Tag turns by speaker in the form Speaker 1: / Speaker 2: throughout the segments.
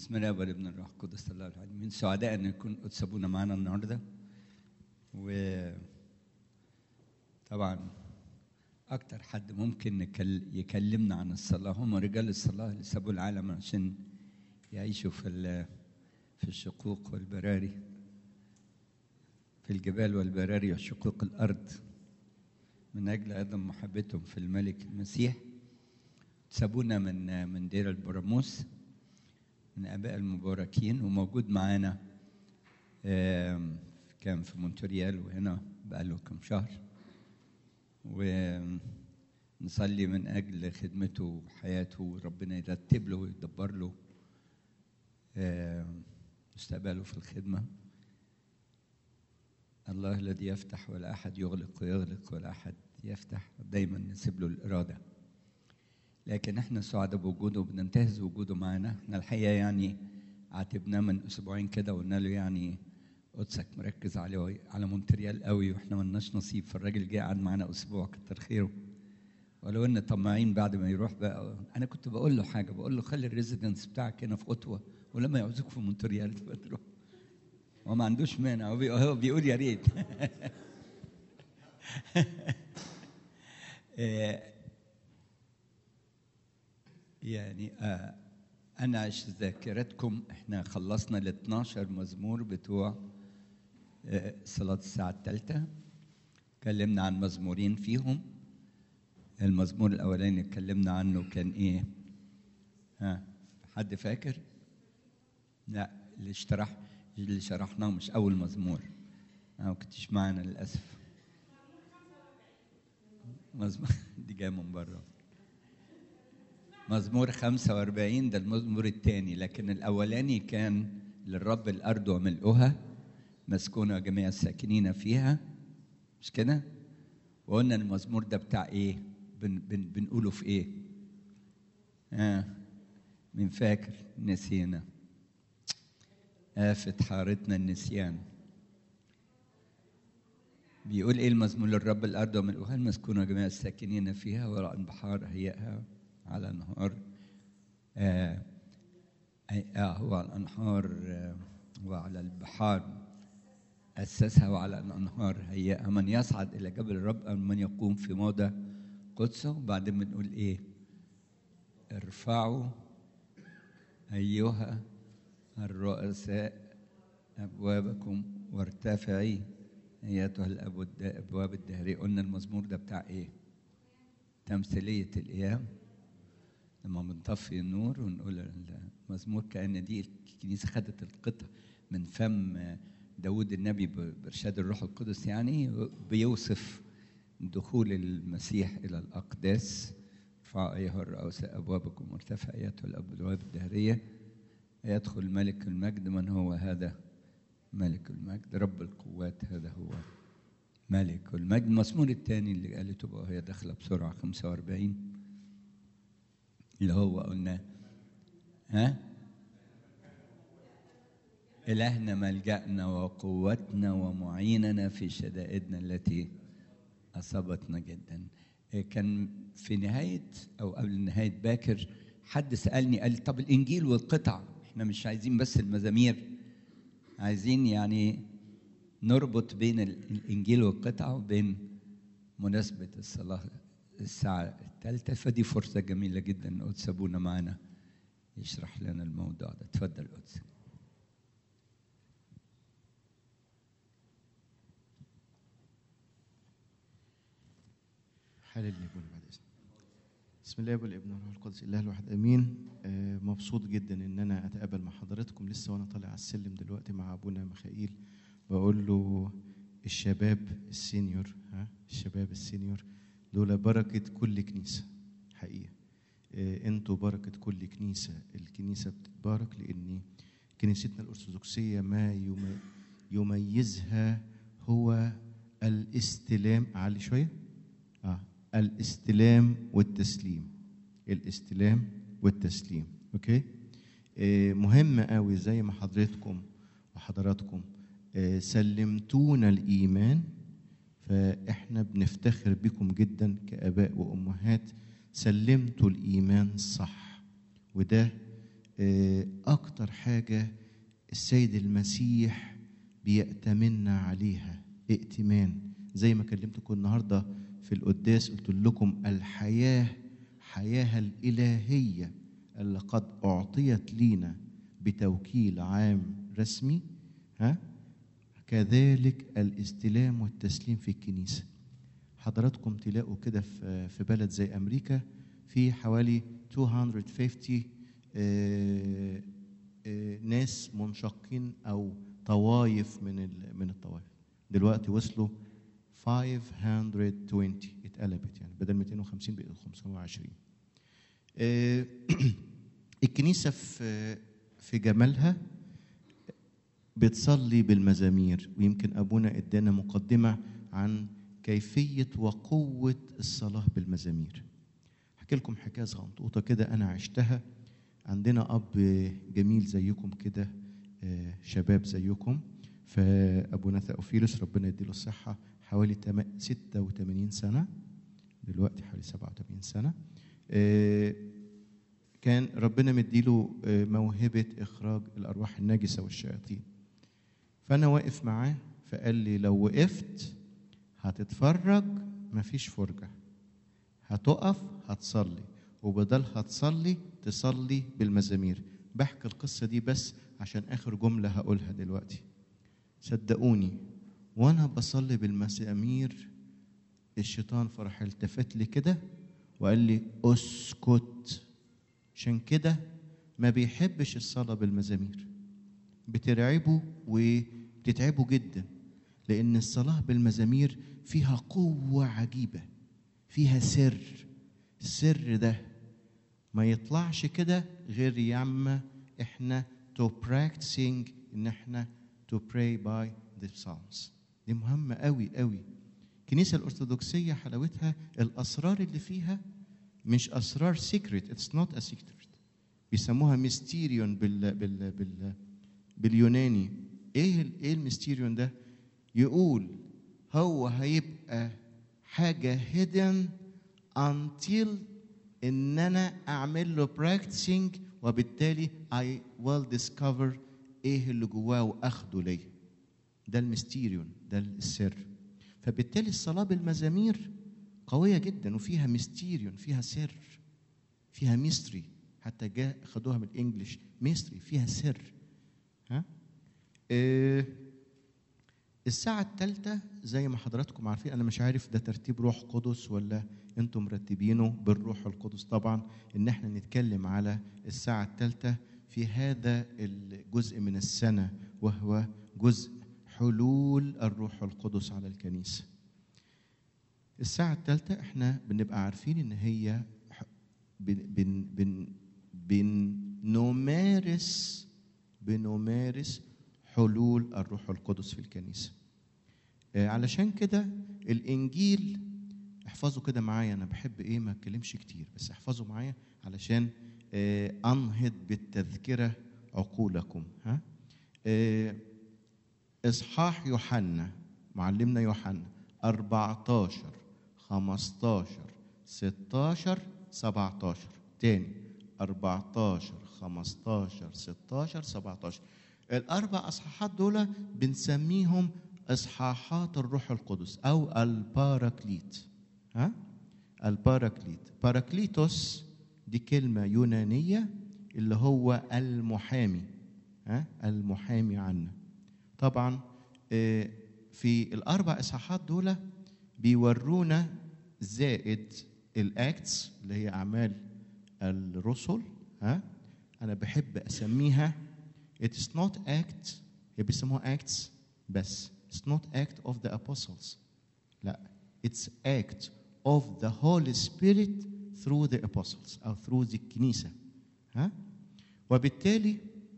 Speaker 1: بسم الله والابن الروح القدس الله العظيم من سعداء ان يكون قدس ابونا معانا النهارده و طبعا اكتر حد ممكن نكل... يكلمنا عن الصلاه هم رجال الصلاه اللي سابوا العالم عشان يعيشوا في ال... في الشقوق والبراري في الجبال والبراري وشقوق الارض من اجل ايضا محبتهم في الملك المسيح سابونا من من دير البراموس من اباء المباركين وموجود معانا كان في مونتريال وهنا بقاله كم شهر ونصلي من اجل خدمته وحياته وربنا يرتب له ويدبر له مستقبله في الخدمه الله الذي يفتح ولا احد يغلق ويغلق ولا احد يفتح دايما نسيب له الاراده لكن احنا سعداء بوجوده وبننتهز وجوده معانا احنا الحقيقه يعني عاتبناه من اسبوعين كده وقلنا له يعني قدسك مركز عليه على مونتريال قوي واحنا ملناش نصيب فالراجل جه قعد معانا اسبوع كتر خيره ولو ان طماعين بعد ما يروح بقى انا كنت بقول له حاجه بقول له خلي الريزيدنس بتاعك هنا في اوتوا ولما يعوزوك في مونتريال تبقى تروح هو ما عندوش مانع هو بيقول يا ريت يعني آه انا عش ذاكرتكم احنا خلصنا ال 12 مزمور بتوع آه صلاه الساعه الثالثه اتكلمنا عن مزمورين فيهم المزمور الاولاني اتكلمنا عنه كان ايه ها حد فاكر لا اللي اشترح اللي شرحناه مش اول مزمور انا ما كنتش معانا للاسف مزمور دي جايه من بره مزمور 45 ده المزمور الثاني لكن الاولاني كان للرب الارض وملؤها مسكونه جميع الساكنين فيها مش كده وقلنا المزمور ده بتاع ايه بن بن بنقوله في ايه آه من فاكر نسينا آفة حارتنا النسيان بيقول ايه المزمور للرب الارض وملؤها المسكونه جميع الساكنين فيها وراء البحار هيئها على انهار آه, آه هو على الانهار آه وعلى البحار اسسها وعلى الانهار هيئها من يصعد الى جبل الرب او من يقوم في موضع قدسه وبعدين بنقول ايه ارفعوا ايها الرؤساء ابوابكم وارتفعي ايتها الابواب الدهريه قلنا المزمور ده بتاع ايه تمثيليه الايام لما بنطفي النور ونقول المزمور كأن دي الكنيسة خدت القطع من فم داود النبي بإرشاد الروح القدس يعني بيوصف دخول المسيح إلى الأقداس ارفعوا أيها الرؤساء أبوابكم وارتفع أيتها الأبواب الدهرية يدخل ملك المجد من هو هذا ملك المجد رب القوات هذا هو ملك المجد المزمور الثاني اللي قالته بقى هي داخلة بسرعة 45 اللي هو قلنا ها إلهنا ملجأنا وقوتنا ومعيننا في شدائدنا التي أصابتنا جدا كان في نهاية أو قبل نهاية باكر حد سألني قال طب الإنجيل والقطع إحنا مش عايزين بس المزامير عايزين يعني نربط بين الإنجيل والقطع وبين مناسبة الصلاة الساعة الثالثة فدي فرصة جميلة جدا إن قدس أبونا معانا يشرح لنا الموضوع ده اتفضل قدس
Speaker 2: حلل ابونا بعد اذنك بسم الله والابن والروح القدس الله الواحد امين آه مبسوط جدا ان انا اتقابل مع حضراتكم لسه وانا طالع على السلم دلوقتي مع ابونا ميخائيل بقول له الشباب السينيور ها الشباب السينيور دول بركة كل كنيسة حقيقة إيه انتوا بركة كل كنيسة الكنيسة بتتبارك لأن كنيستنا الأرثوذكسية ما يميزها هو الاستلام علي شوية آه الاستلام والتسليم الاستلام والتسليم أوكي إيه مهم قوي زي ما حضرتكم وحضراتكم إيه سلمتونا الإيمان فاحنا بنفتخر بكم جدا كاباء وامهات سلمتوا الايمان صح وده آه، اكتر حاجه السيد المسيح بيأتمنا عليها ائتمان زي ما كلمتكم النهارده في القداس قلت لكم الحياه حياها الالهيه اللي قد اعطيت لينا بتوكيل عام رسمي ها كذلك الاستلام والتسليم في الكنيسه حضراتكم تلاقوا كده في في بلد زي امريكا في حوالي 250 آه، آه، ناس منشقين او طوايف من ال- من الطوائف دلوقتي وصلوا 520 اتقلبت يعني بدل 250 بقت 520 آه، الكنيسه في في جمالها بتصلي بالمزامير ويمكن ابونا ادانا مقدمه عن كيفيه وقوه الصلاه بالمزامير احكي لكم حكايه صغنطوطه كده انا عشتها عندنا اب جميل زيكم كده آه، شباب زيكم فابونا ثاوفيلوس ربنا يديله الصحه حوالي تم- 86 سنه دلوقتي حوالي 87 سنه آه، كان ربنا مديله آه، موهبه اخراج الارواح النجسه والشياطين فانا واقف معاه فقال لي لو وقفت هتتفرج مفيش فرجه هتقف هتصلي وبدل هتصلي تصلي بالمزامير بحكي القصة دي بس عشان آخر جملة هقولها دلوقتي صدقوني وأنا بصلي بالمزامير الشيطان فرح التفت لي كده وقال لي اسكت عشان كده ما بيحبش الصلاة بالمزامير بترعبه وبتتعبه جدا لأن الصلاة بالمزامير فيها قوة عجيبة فيها سر السر ده ما يطلعش كده غير ياما احنا to practicing ان احنا to pray by the psalms دي مهمة قوي قوي الكنيسة الأرثوذكسية حلاوتها الأسرار اللي فيها مش أسرار secret it's not a secret بيسموها ميستيريون بال بال بال باليوناني ايه ال- ايه الميستيريون ده يقول هو هيبقى حاجة hidden until ان انا اعمل له practicing وبالتالي I will discover ايه اللي جواه واخده ليا ده الميستيريون ده السر فبالتالي الصلاة بالمزامير قوية جدا وفيها ميستيريون فيها سر فيها ميستري حتى جاء خدوها من الانجليش ميستري فيها سر ها إيه الساعة الثالثة زي ما حضراتكم عارفين أنا مش عارف ده ترتيب روح قدس ولا أنتم مرتبينه بالروح القدس طبعا إن احنا نتكلم على الساعة الثالثة في هذا الجزء من السنة وهو جزء حلول الروح القدس على الكنيسة الساعة الثالثة احنا بنبقى عارفين إن هي ح- بن بن بن بنمارس بنمارس حلول الروح القدس في الكنيسة آه، علشان كده الإنجيل احفظوا كده معايا أنا بحب إيه ما أتكلمش كتير بس احفظوا معايا علشان آه، أنهض بالتذكرة عقولكم ها آه، إصحاح يوحنا معلمنا يوحنا 14 15 16 17 تاني 14 15 16 17 الأربع أصحاحات دول بنسميهم إصحاحات الروح القدس أو الباراكليت ها الباراكليت باراكليتوس دي كلمة يونانية اللي هو المحامي ها المحامي عنا طبعا آه، في الاربع اصحاحات دول بيورونا زائد الاكتس اللي هي اعمال الرسل ها انا بحب اسميها it's not act هي بيسموها acts بس it's not act of the apostles لا it's act of the Holy Spirit through the apostles او through the الكنيسه ها وبالتالي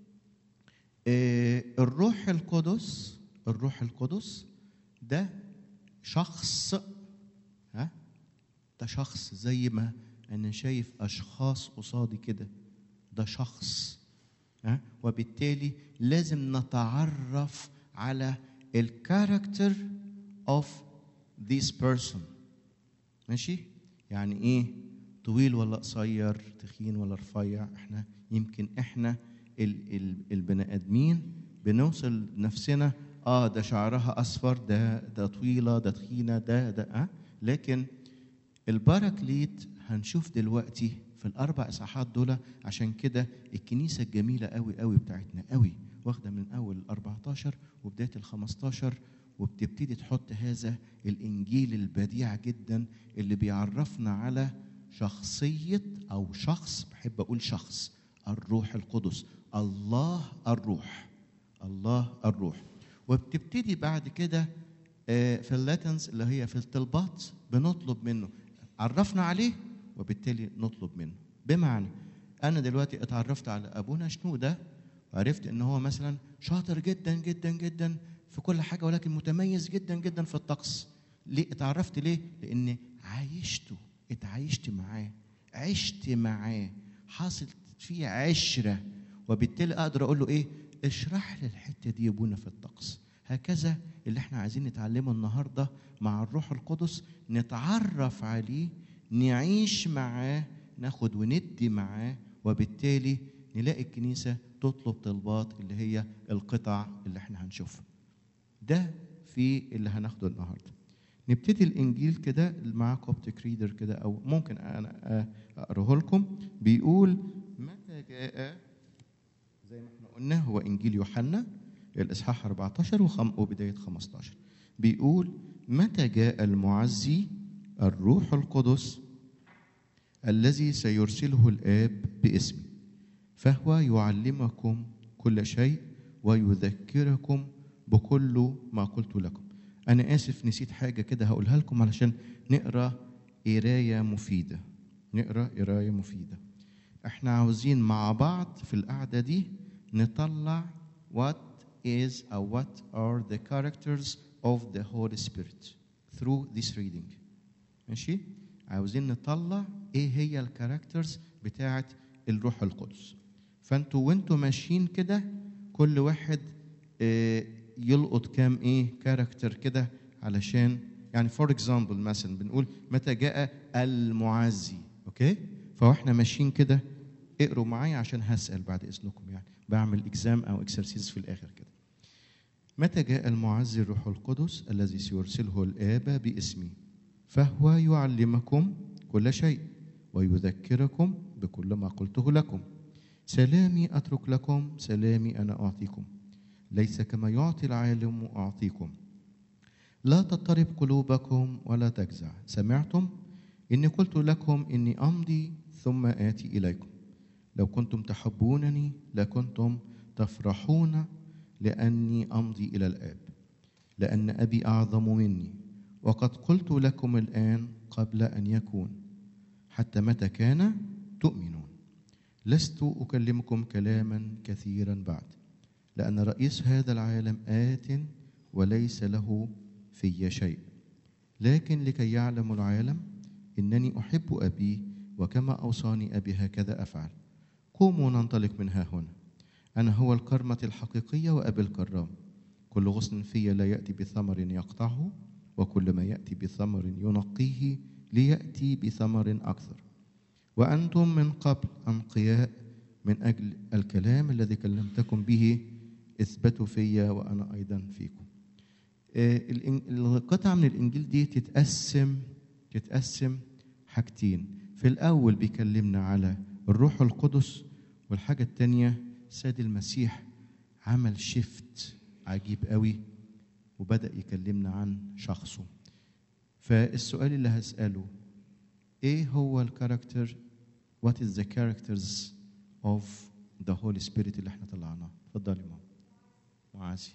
Speaker 2: آه، الروح القدس الروح القدس ده شخص ها ده شخص زي ما انا شايف اشخاص قصادي كده ده شخص ها وبالتالي لازم نتعرف على الكاركتر اوف this person ماشي يعني ايه طويل ولا قصير تخين ولا رفيع احنا يمكن احنا ال ال البني ادمين بنوصل نفسنا اه ده شعرها اصفر ده ده طويله ده تخينه ده ده آه لكن الباراكليت هنشوف دلوقتي في الاربع اصحاحات دول عشان كده الكنيسه الجميله قوي قوي بتاعتنا قوي واخده من اول ال 14 وبدايه ال 15 وبتبتدي تحط هذا الانجيل البديع جدا اللي بيعرفنا على شخصيه او شخص بحب اقول شخص الروح القدس الله الروح الله الروح وبتبتدي بعد كده آه، في اللاتنز اللي هي في الطلبات بنطلب منه عرفنا عليه وبالتالي نطلب منه بمعنى انا دلوقتي اتعرفت على ابونا شنودة وعرفت ان هو مثلا شاطر جدا جدا جدا في كل حاجه ولكن متميز جدا جدا في الطقس ليه اتعرفت ليه لان عايشته اتعايشت معاه عشت معاه حاصل فيه عشره وبالتالي اقدر اقول له ايه اشرح لي الحته دي يا ابونا في الطقس هكذا اللي احنا عايزين نتعلمه النهارده مع الروح القدس نتعرف عليه نعيش معاه ناخد وندي معاه وبالتالي نلاقي الكنيسه تطلب طلبات اللي هي القطع اللي احنا هنشوفها ده في اللي هناخده النهارده نبتدي الانجيل كده مع كوبتك ريدر كده او ممكن انا اقراه لكم بيقول متى جاء زي ما احنا قلنا هو انجيل يوحنا الاصحاح 14 وخم وبدايه 15 بيقول متى جاء المعزي الروح القدس الذي سيرسله الاب باسمي فهو يعلمكم كل شيء ويذكركم بكل ما قلت لكم انا اسف نسيت حاجه كده هقولها لكم علشان نقرا قرايه مفيده نقرا قرايه مفيده احنا عاوزين مع بعض في القعده دي نطلع what is or what are the characters of the Holy Spirit through this reading ماشي عاوزين نطلع ايه هي الكاركترز بتاعه الروح القدس فانتوا وانتوا ماشيين كده كل واحد آه، يلقط كام ايه كاركتر كده علشان يعني فور اكزامبل مثلا بنقول متى جاء المعزي اوكي فاحنا ماشيين كده اقروا معايا عشان هسال بعد اذنكم يعني بعمل اكزام او اكسرسيز في الاخر كده متى جاء المعزي الروح القدس الذي سيرسله الاب باسمي فهو يعلمكم كل شيء ويذكركم بكل ما قلته لكم سلامي اترك لكم سلامي انا اعطيكم ليس كما يعطي العالم اعطيكم لا تضطرب قلوبكم ولا تجزع سمعتم اني قلت لكم اني امضي ثم اتي اليكم لو كنتم تحبونني لكنتم تفرحون لاني امضي الى الاب لان ابي اعظم مني وقد قلت لكم الان قبل ان يكون حتى متى كان تؤمنون لست اكلمكم كلاما كثيرا بعد لان رئيس هذا العالم ات وليس له في شيء لكن لكي يعلم العالم انني احب ابي وكما اوصاني ابي هكذا افعل قوموا ننطلق من ها هنا انا هو الكرمه الحقيقيه وابي الكرام كل غصن في لا ياتي بثمر يقطعه وكل ما ياتي بثمر ينقيه لياتي بثمر اكثر وانتم من قبل انقياء من اجل الكلام الذي كلمتكم به اثبتوا فيا وانا ايضا فيكم آه، الإن- القطعه من الانجيل دي تتقسم تتقسم حاجتين في الاول بيكلمنا على الروح القدس والحاجه الثانيه سيد المسيح عمل شيفت عجيب قوي وبدا يكلمنا عن شخصه فالسؤال اللي هساله ايه هو الكاركتر what is the characters of the Holy Spirit اللي احنا طلعناه اتفضلي ماما معازي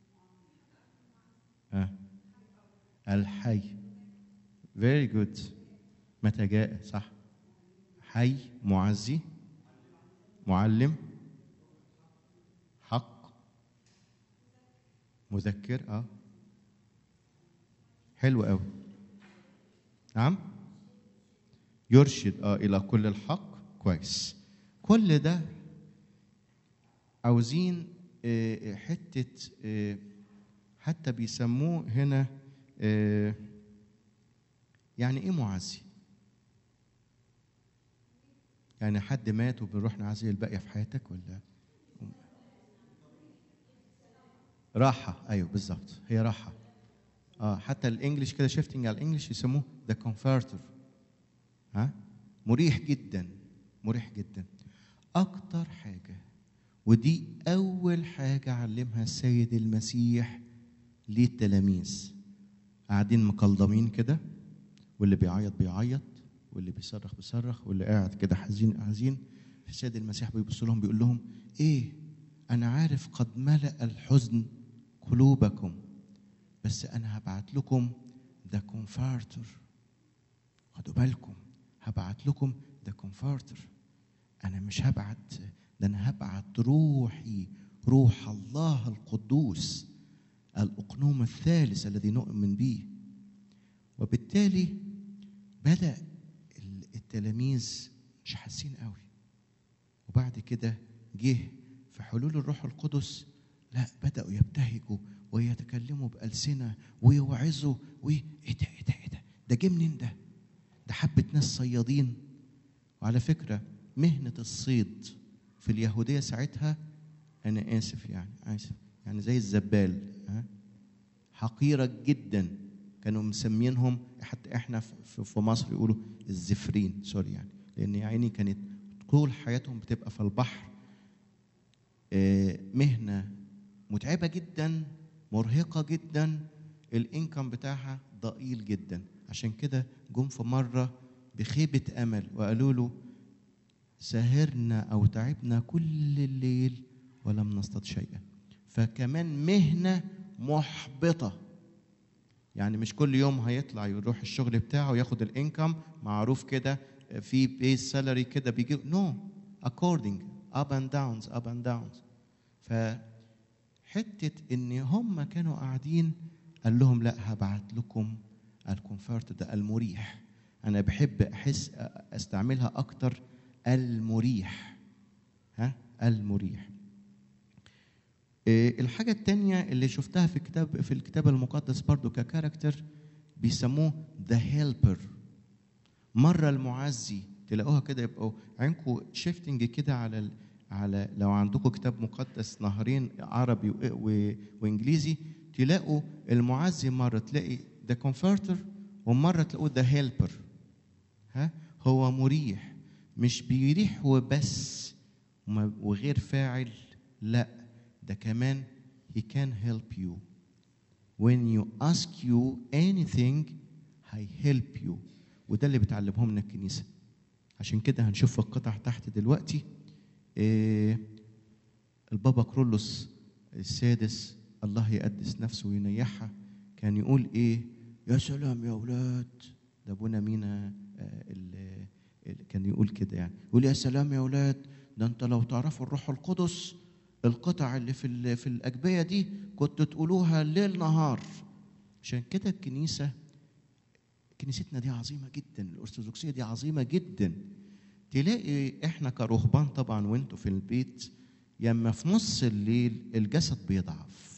Speaker 2: ها الحي very good متى جاء صح حي معزي معلم حق مذكر اه حلو قوي نعم يرشد اه الى كل الحق كويس كل ده عاوزين آه، حته آه، حتى بيسموه هنا آه، يعني ايه معزي يعني حد مات وبنروح نعزي الباقيه في حياتك ولا راحه ايوه بالظبط هي راحه اه حتى الانجليش كده شيفتنج على الانجليش يسموه ذا كونفرتر ها مريح جدا مريح جدا اكتر حاجه ودي اول حاجه علمها السيد المسيح للتلاميذ قاعدين مكلضمين كده واللي بيعيط بيعيط واللي بيصرخ بيصرخ واللي قاعد كده حزين حزين السيد المسيح بيبص لهم بيقول لهم ايه انا عارف قد ملأ الحزن قلوبكم بس انا هبعت لكم ذا كونفارتر خدوا بالكم هبعت لكم ذا كونفارتر انا مش هبعت ده انا هبعت روحي روح الله القدوس الاقنوم الثالث الذي نؤمن به وبالتالي بدا التلاميذ مش حاسين قوي وبعد كده جه في حلول الروح القدس لا بداوا يبتهجوا ويتكلموا بألسنة ويوعظوا وإيه إيه ده إيه ده إيه ده ده جه منين ده؟ ده حبة ناس صيادين وعلى فكرة مهنة الصيد في اليهودية ساعتها أنا آسف يعني آسف يعني زي الزبال ها حقيرة جدا كانوا مسمينهم حتى احنا في مصر يقولوا الزفرين سوري يعني لأن يا عيني كانت طول حياتهم بتبقى في البحر مهنة متعبة جدا مرهقة جدا الانكم بتاعها ضئيل جدا عشان كده جم في مرة بخيبة أمل وقالوا له سهرنا أو تعبنا كل الليل ولم نصطاد شيئا فكمان مهنة محبطة يعني مش كل يوم هيطلع يروح الشغل بتاعه وياخد الانكم معروف كده في بيس سالري كده بيجي نو no. according up and downs up and downs ف حته ان هم كانوا قاعدين قال لهم لا هبعت لكم الكونفرت ده المريح انا بحب احس استعملها اكتر المريح ها المريح الحاجة التانية اللي شفتها في الكتاب في الكتاب المقدس برضو ككاركتر بيسموه ذا هيلبر مرة المعزي تلاقوها كده يبقوا عينكم شيفتنج كده على ال على لو عندكم كتاب مقدس نهرين عربي و... و... وانجليزي تلاقوا المعزي مره تلاقي ذا كونفرتر ومره تلاقوا ذا هيلبر ها هو مريح مش بيريح وبس وغير فاعل لا ده كمان he can help you when you ask you anything he help you وده اللي بتعلمهم لنا الكنيسه عشان كده هنشوف في القطع تحت دلوقتي إيه البابا كرولوس السادس الله يقدس نفسه وينيحها كان يقول ايه يا سلام يا اولاد ده ابونا مينا آه كان يقول كده يعني يقول يا سلام يا اولاد ده انت لو تعرفوا الروح القدس القطع اللي في في الاجبيه دي كنت تقولوها ليل نهار عشان كده الكنيسه كنيستنا دي عظيمه جدا الارثوذكسيه دي عظيمه جدا تلاقي احنا كرهبان طبعا وانتوا في البيت ياما في نص الليل الجسد بيضعف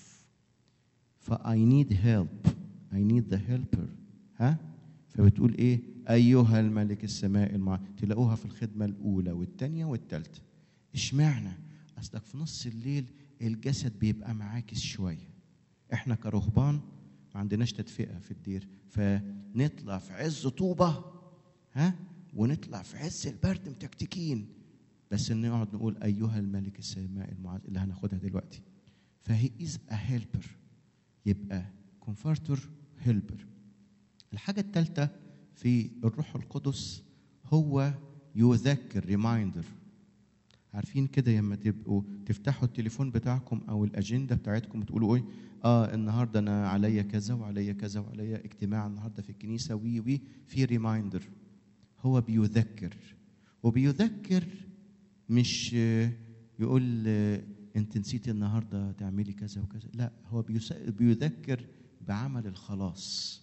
Speaker 2: فاي نيد هيلب اي نيد ذا هيلبر ها فبتقول ايه ايها الملك السماء المع... تلاقوها في الخدمه الاولى والثانيه والثالثه اشمعنى اصلك في نص الليل الجسد بيبقى معاكس شويه احنا كرهبان ما عندناش تدفئه في الدير فنطلع في عز طوبه ها ونطلع في عز البرد متكتكين بس نقعد نقول ايها الملك السماء المعز اللي هناخدها دلوقتي فهي از ا هيلبر يبقى كونفرتور هيلبر الحاجه الثالثه في الروح القدس هو يذكر ريمايندر عارفين كده لما تبقوا تفتحوا التليفون بتاعكم او الاجنده بتاعتكم وتقولوا ايه اه النهارده انا عليا كذا وعليا كذا وعليا اجتماع النهارده في الكنيسه وي وي في ريمايندر هو بيذكر وبيذكر مش يقول انت نسيتي النهارده تعملي كذا وكذا لا هو بيذكر بعمل الخلاص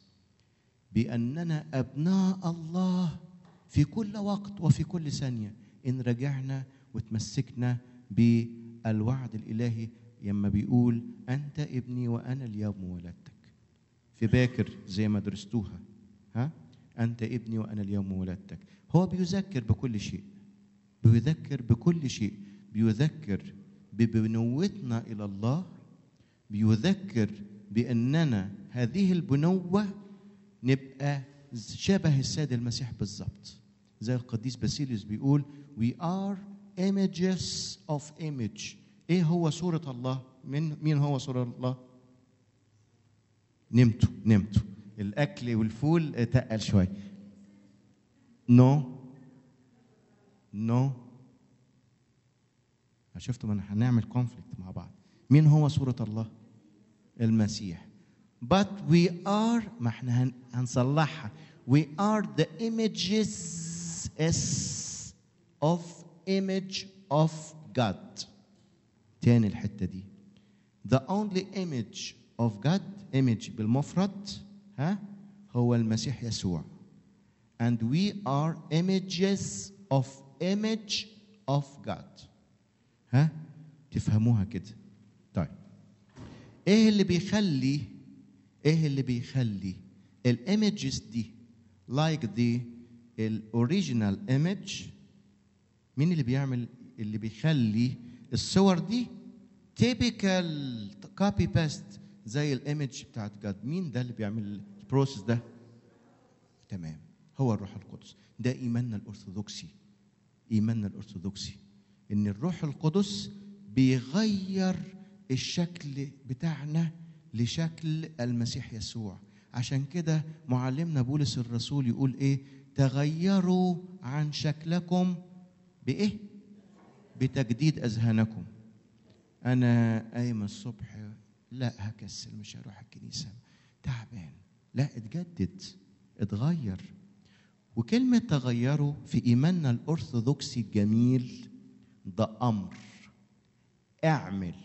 Speaker 2: باننا ابناء الله في كل وقت وفي كل ثانيه ان رجعنا وتمسكنا بالوعد الالهي لما بيقول انت ابني وانا اليوم ولدتك في باكر زي ما درستوها ها انت ابني وانا اليوم ولدتك هو بيذكر بكل شيء بيذكر بكل شيء بيذكر ببنوتنا الى الله بيذكر باننا هذه البنوه نبقى شبه السيد المسيح بالظبط زي القديس باسيليوس بيقول we are images of image ايه هو صورة الله من مين هو صورة الله نمتوا نمتوا الاكل والفول تقل شوي نو نو شفتوا ما هنعمل كونفليكت مع بعض مين هو صورة الله المسيح but we are ما احنا هن- هنصلحها we are the images is of image of God تاني الحتة دي the only image of God image بالمفرد ها هو المسيح يسوع and we are images of image of God ها تفهموها كده طيب ايه اللي بيخلي ايه اللي بيخلي الايمجز دي like the الاوريجينال ايمج مين اللي بيعمل اللي بيخلي الصور دي تيبيكال كوبي بيست زي الايمج بتاعت جاد مين ده اللي بيعمل البروسيس ده تمام هو الروح القدس ده ايماننا الارثوذكسي ايماننا الارثوذكسي ان الروح القدس بيغير الشكل بتاعنا لشكل المسيح يسوع عشان كده معلمنا بولس الرسول يقول ايه تغيروا عن شكلكم بايه بتجديد اذهانكم انا قايم الصبح لا هكسل مش هروح الكنيسه تعبان لا اتجدد اتغير وكلمة تغيروا في إيماننا الأرثوذكسي الجميل ده أمر اعمل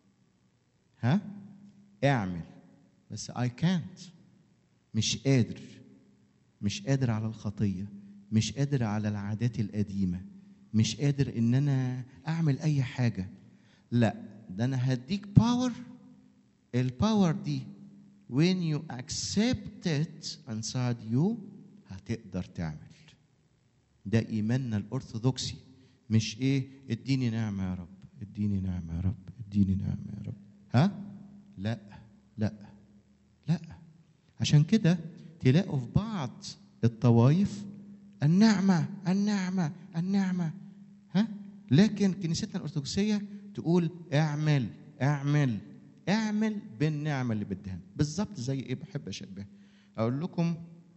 Speaker 2: ها اعمل بس I can't مش قادر مش قادر على الخطية مش قادر على العادات القديمة مش قادر إن أنا أعمل أي حاجة لا ده أنا هديك باور الباور دي when you accept it inside you هتقدر تعمل ده ايماننا الارثوذكسي مش ايه اديني نعمه يا رب اديني نعمه يا رب اديني نعمه يا رب ها لا لا لا عشان كده تلاقوا في بعض الطوائف النعمه النعمه النعمه ها لكن كنيستنا الارثوذكسيه تقول اعمل اعمل اعمل بالنعمه اللي بدها بالظبط زي ايه بحب اشبه اقول لكم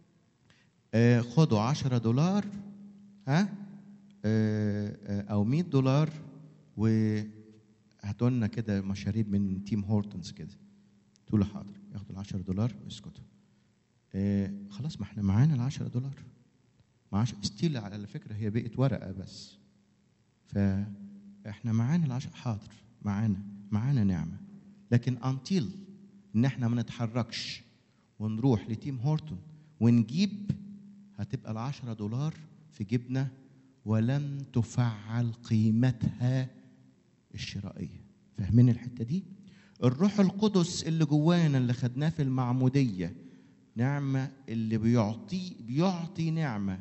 Speaker 2: آه، خدوا 10 دولار ها آه، آه، او 100 دولار وهاتوا لنا كده مشاريب من تيم هورتونز كده تقولوا حاضر ياخدوا ال 10 دولار ويسكتوا آه، خلاص ما احنا معانا ال 10 دولار معاش ستيل على فكره هي بقت ورقه بس فاحنا معانا العشر حاضر معانا معانا نعمه لكن انتيل ان احنا ما نتحركش ونروح لتيم هورتون ونجيب هتبقى العشرة دولار في جيبنا ولن تفعل قيمتها الشرائية فاهمين الحتة دي؟ الروح القدس اللي جوانا اللي خدناه في المعمودية نعمة اللي بيعطي بيعطي نعمة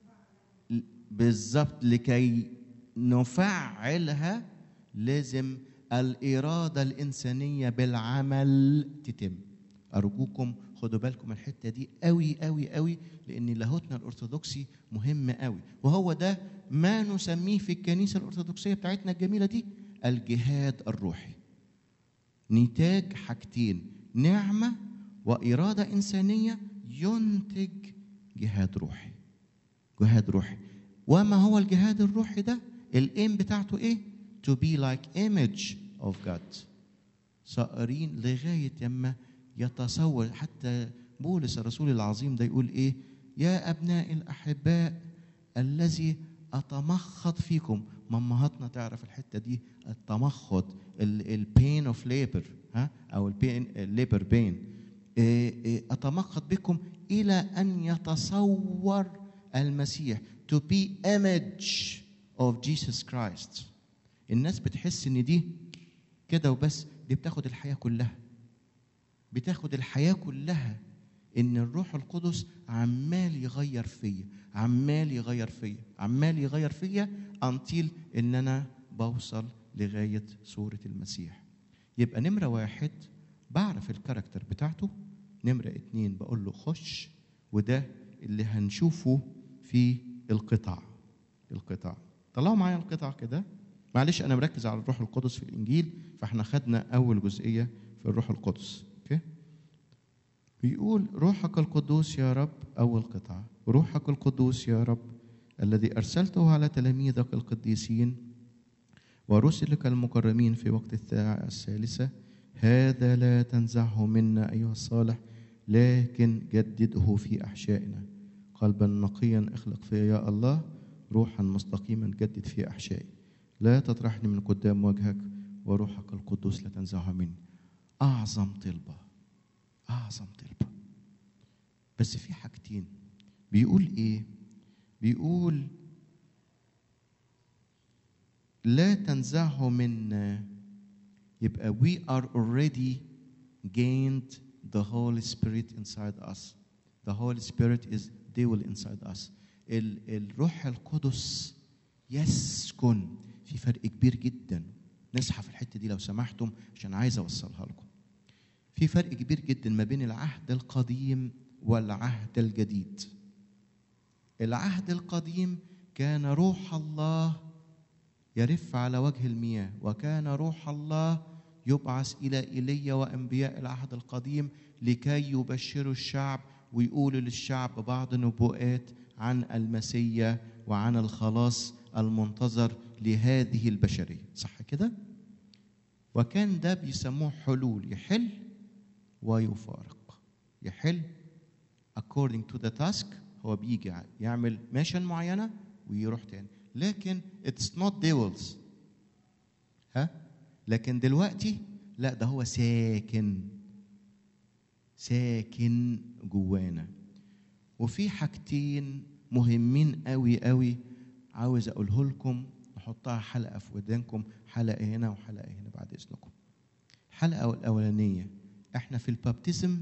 Speaker 2: بالظبط لكي نفعلها لازم الإرادة الإنسانية بالعمل تتم أرجوكم خدوا بالكم من الحتة دي قوي قوي قوي لأن لاهوتنا الأرثوذكسي مهم قوي وهو ده ما نسميه في الكنيسة الأرثوذكسية بتاعتنا الجميلة دي الجهاد الروحي نتاج حاجتين نعمة وإرادة إنسانية ينتج جهاد روحي جهاد روحي وما هو الجهاد الروحي ده الايم بتاعته ايه to be like image of God صائرين لغاية يما يتصور حتى بولس الرسول العظيم ده يقول ايه يا ابناء الاحباء الذي اتمخض فيكم مامهاتنا تعرف الحته دي التمخض البين اوف ليبر ها او البين ليبر بين اتمخض بكم الى ان يتصور المسيح to be image of Jesus Christ الناس بتحس ان دي كده وبس دي بتاخد الحياه كلها بتاخد الحياه كلها ان الروح القدس عمال يغير فيا عمال يغير فيا عمال يغير فيا until ان انا بوصل لغايه صوره المسيح يبقى نمره واحد بعرف الكاركتر بتاعته نمره اتنين بقول له خش وده اللي هنشوفه في القطع القطع طلعوا معايا القطع كده معلش انا مركز على الروح القدس في الانجيل فاحنا خدنا اول جزئيه في الروح القدس اوكي بيقول روحك القدوس يا رب اول قطعه روحك القدوس يا رب الذي ارسلته على تلاميذك القديسين ورسلك المكرمين في وقت الساعه الثالثه هذا لا تنزعه منا ايها الصالح لكن جدده في احشائنا قلبا نقيا اخلق فيا يا الله روحا مستقيما جدد في احشائي لا تطرحني من قدام وجهك وروحك القدوس لا تنزعها مني اعظم طلبه اعظم طلبه بس في حاجتين بيقول ايه بيقول لا تنزعه منا يبقى we are already gained the Holy Spirit inside us the Holy Spirit is dwell inside us ال- الروح القدس يسكن في فرق كبير جدا نصحى في الحته دي لو سمحتم عشان عايز اوصلها لكم في فرق كبير جدا ما بين العهد القديم والعهد الجديد العهد القديم كان روح الله يرف على وجه المياه وكان روح الله يبعث الى ايليا وانبياء العهد القديم لكي يبشروا الشعب ويقولوا للشعب بعض النبوءات عن المسيا وعن الخلاص المنتظر لهذه البشريه صح كده وكان ده بيسموه حلول يحل ويفارق يحل according to the task هو بيجي يعمل ميشن معينه ويروح تاني لكن it's not devils ها لكن دلوقتي لا ده هو ساكن ساكن جوانا وفي حاجتين مهمين قوي قوي عاوز اقوله لكم نحطها حلقه في ودانكم حلقه هنا وحلقه هنا بعد اذنكم الحلقه الاولانيه احنا في البابتزم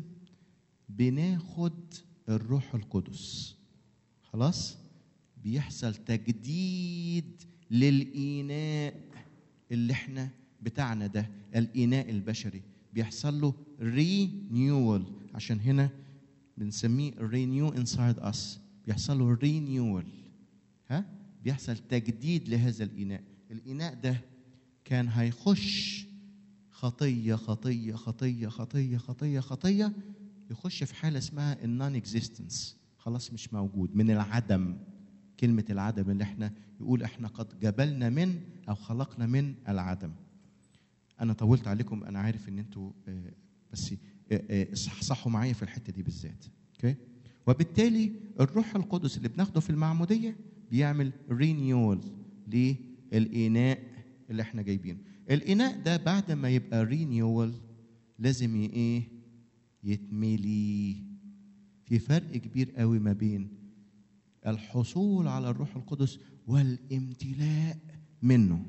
Speaker 2: بناخد الروح القدس خلاص بيحصل تجديد للإناء اللي احنا بتاعنا ده الإناء البشري بيحصل له رينيول عشان هنا بنسميه رينيو انسايد اس بيحصل له رينيول ها بيحصل تجديد لهذا الإناء الإناء ده كان هيخش خطية خطية خطية خطية خطية خطية يخش في حالة اسمها النون اكزيستنس خلاص مش موجود من العدم كلمة العدم اللي احنا يقول احنا قد جبلنا من او خلقنا من العدم انا طولت عليكم انا عارف ان انتوا آه، بس آه، آه، صحصحوا معايا في الحتة دي بالذات اوكي وبالتالي الروح القدس اللي بناخده في المعمودية بيعمل رينيول للإناء اللي احنا جايبينه الإناء ده بعد ما يبقى رينيول لازم ي- ايه يتملي في فرق كبير قوي ما بين الحصول على الروح القدس والامتلاء منه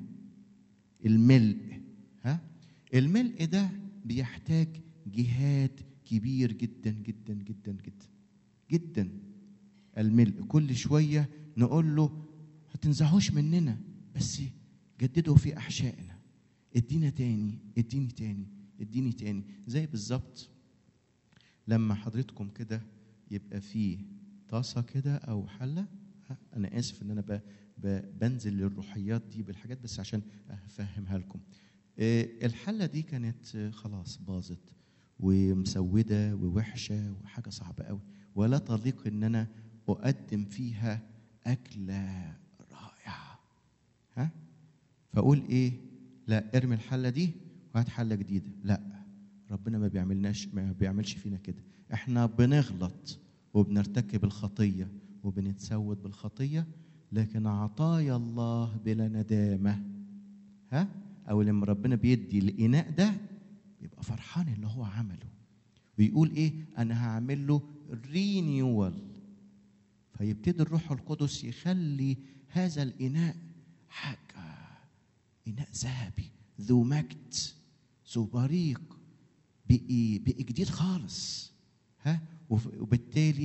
Speaker 2: الملء ها الملء ده بيحتاج جهاد كبير جدا جدا جدا جدا جدا الملء كل شويه نقول له ما تنزعوش مننا بس جددوا في احشائنا ادينا تاني اديني تاني اديني تاني زي بالظبط لما حضرتكم كده يبقى في طاسه كده او حله ها، انا اسف ان انا ب- ب- بنزل للروحيات دي بالحاجات بس عشان افهمها لكم آه، الحله دي كانت آه، خلاص باظت ومسوده ووحشه وحاجه صعبه قوي ولا تليق ان انا اقدم فيها اكله رائعه ها فاقول ايه لا ارمي الحله دي وهات حله جديده لا ربنا ما بيعملناش ما بيعملش فينا كده احنا بنغلط وبنرتكب الخطيه وبنتسود بالخطيه لكن عطايا الله بلا ندامه ها او لما ربنا بيدي الاناء ده يبقى فرحان اللي هو عمله ويقول ايه انا هعمل له رينيوال فيبتدي الروح القدس يخلي هذا الاناء حاجه اناء ذهبي ذو مجد ذو بريق بقي بقي جديد خالص ها وف- وبالتالي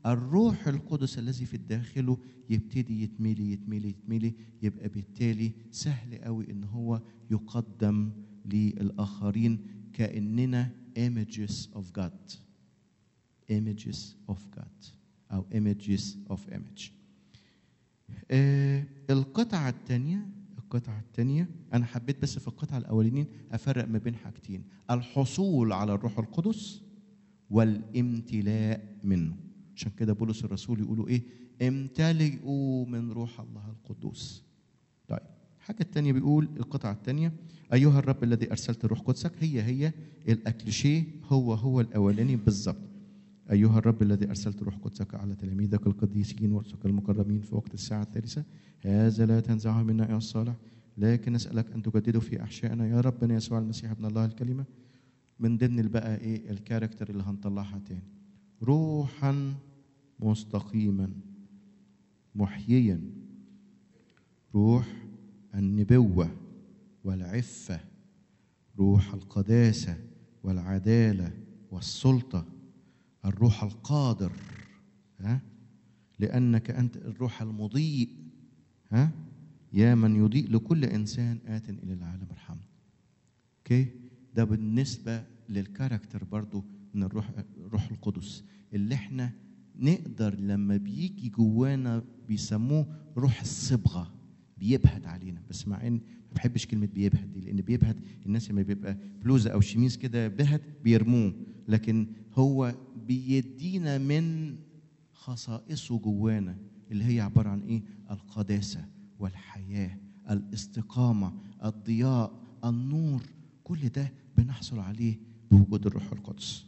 Speaker 2: الروح القدس الذي في داخله يبتدي يتملي يتملي يتملي يبقى بالتالي سهل قوي ان هو يقدم للاخرين كاننا images of God images of God او images of image آه القطعة الثانية القطعة الثانية أنا حبيت بس في القطعة الأولانيين أفرق ما بين حاجتين الحصول على الروح القدس والامتلاء منه عشان كده بولس الرسول يقولوا إيه امتلئوا من روح الله القدوس طيب الحاجة الثانية بيقول القطعة الثانية أيها الرب الذي أرسلت روح قدسك هي هي الأكليشيه هو هو الأولاني بالظبط أيها الرب الذي أرسلت روح قدسك على تلاميذك القديسين ورسلك المكرمين في وقت الساعة الثالثة هذا لا تنزعه منا يا الصالح لكن نسألك أن تجدده في أحشائنا يا ربنا يسوع المسيح ابن الله الكلمة من ضمن بقى إيه الكاركتر اللي هنطلعها تاني روحا مستقيما محييا روح النبوة والعفة روح القداسة والعدالة والسلطة الروح القادر ها لأنك أنت الروح المضيء ها يا من يضيء لكل إنسان آت إلى العالم ارحمه أوكي ده بالنسبة للكاركتر برضو من الروح الروح القدس اللي احنا نقدر لما بيجي جوانا بيسموه روح الصبغة بيبهت علينا بس مع ان ما بحبش كلمة بيبهت دي لأن بيبهت الناس لما بيبقى بلوزة أو شميز كده بهت بيرموه لكن هو بيدينا من خصائصه جوانا اللي هي عبارة عن إيه؟ القداسة والحياة الاستقامة الضياء النور كل ده بنحصل عليه بوجود الروح القدس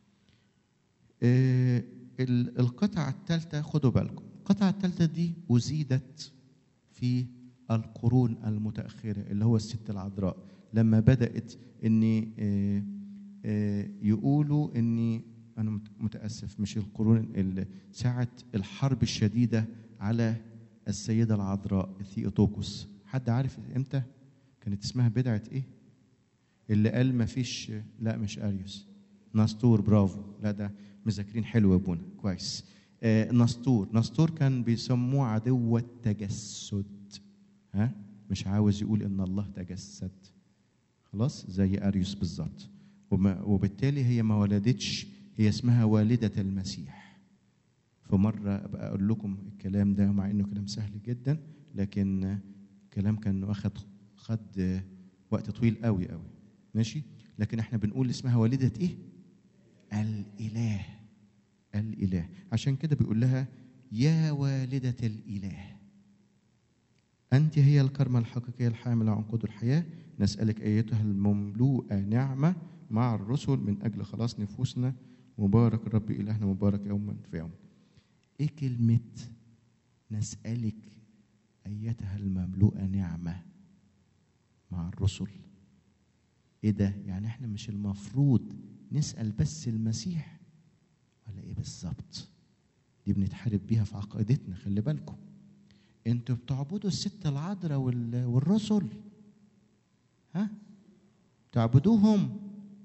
Speaker 2: آه القطعة الثالثة خدوا بالكم القطعة الثالثة دي أزيدت في القرون المتأخرة اللي هو الست العذراء لما بدأت إن آه آه يقولوا إن أنا متأسف مش القرون ساعة الحرب الشديدة على السيدة العذراء ثيوتوكوس حد عارف إمتى؟ كانت اسمها بدعة إيه؟ اللي قال ما فيش لا مش أريوس نسطور برافو لا ده مذاكرين حلو يا ابونا كويس آه نسطور نسطور كان بيسموه عدو التجسد ها مش عاوز يقول ان الله تجسد خلاص زي اريوس بالظبط وبالتالي هي ما ولدتش هي اسمها والدة المسيح فمرة أبقى أقول لكم الكلام ده مع إنه كلام سهل جدا لكن كلام كان واخد خد وقت طويل قوي قوي ماشي لكن احنا بنقول اسمها والدة ايه الإله الإله عشان كده بيقول لها يا والدة الإله أنت هي الكرمة الحقيقية الحاملة عنقود الحياة نسألك أيتها المملوءة نعمة مع الرسل من أجل خلاص نفوسنا مبارك الرب إلهنا مبارك يوما في يوم إيه كلمة نسألك أيتها المملوءة نعمة مع الرسل إيه ده يعني إحنا مش المفروض نسأل بس المسيح ولا إيه بالظبط دي بنتحارب بيها في عقيدتنا خلي بالكم انتوا بتعبدوا الست العذراء والرسل ها تعبدوهم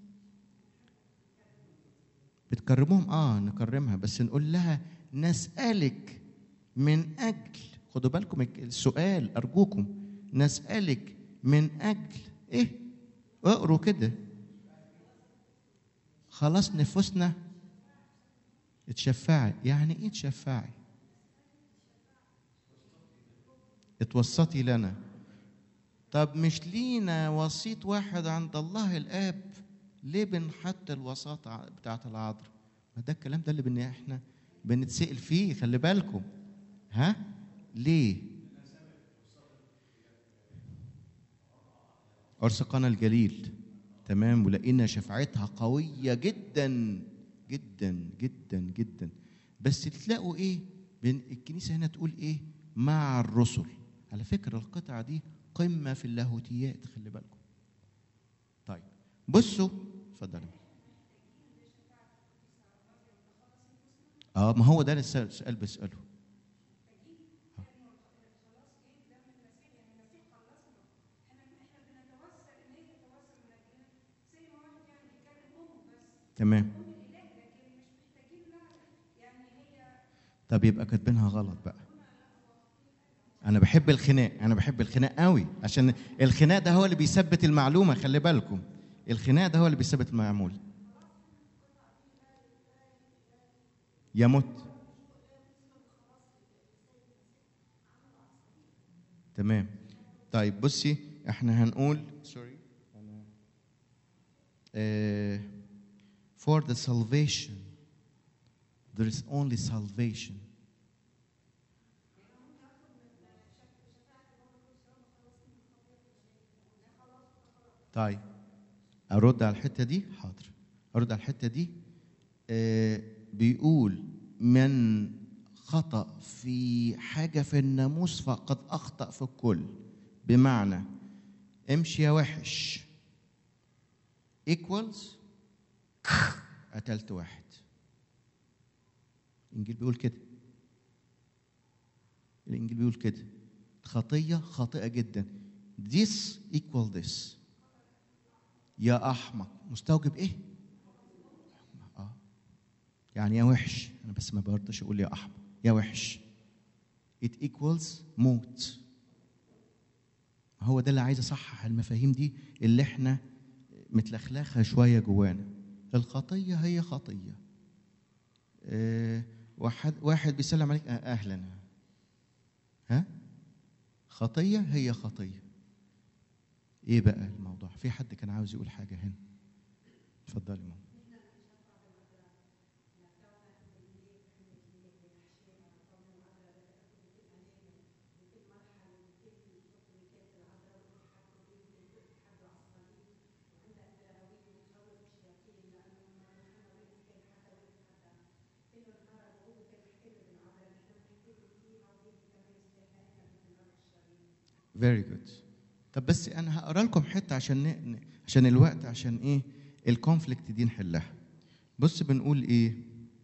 Speaker 2: بتكرموهم اه نكرمها بس نقول لها نسألك من أجل خدوا بالكم السؤال أرجوكم نسألك من أجل إيه؟ اقروا كده خلاص نفوسنا اتشفعي يعني ايه تشفعي؟ اتوسطي لنا طب مش لينا وسيط واحد عند الله الاب ليه بنحط الوساطة بتاعت العذراء ما ده الكلام ده اللي بن احنا بنتسأل فيه خلي بالكم ها ليه عرس قنا الجليل تمام ولقينا شفاعتها قوية جدا جدا جدا جدا بس تلاقوا ايه بين الكنيسة هنا تقول ايه مع الرسل على فكرة القطعة دي قمة في اللاهوتيات خلي بالكم طيب بصوا اتفضلوا اه ما هو ده السؤال بسأله تمام طب يبقى كاتبينها غلط بقى انا بحب الخناق انا بحب الخناق قوي عشان الخناق ده هو اللي بيثبت المعلومه خلي بالكم الخناق ده هو اللي بيثبت المعمول يمت تمام طيب بصي احنا هنقول سوري uh, for the salvation there is only salvation طيب ارد على الحته دي حاضر ارد على الحته دي آه بيقول من خطا في حاجه في الناموس فقد اخطا في الكل بمعنى امشي يا وحش equals قتلت واحد الانجيل بيقول كده الانجيل بيقول كده خطيه خاطئه جدا this equal this يا احمق مستوجب ايه اه يعني يا وحش انا بس ما برضش اقول يا احمق يا وحش it equals موت هو ده اللي عايز اصحح المفاهيم دي اللي احنا متلخلخه شويه جوانا الخطيه هي خطيه آه واحد واحد بيسلم عليك آه اهلا ها خطيه هي خطيه ايه بقى الموضوع في حد كان عاوز يقول حاجه هنا اتفضلي ماما فيري جود طب بس انا هقرا لكم حته عشان ن... عشان الوقت عشان ايه الكونفليكت دي نحلها بص بنقول ايه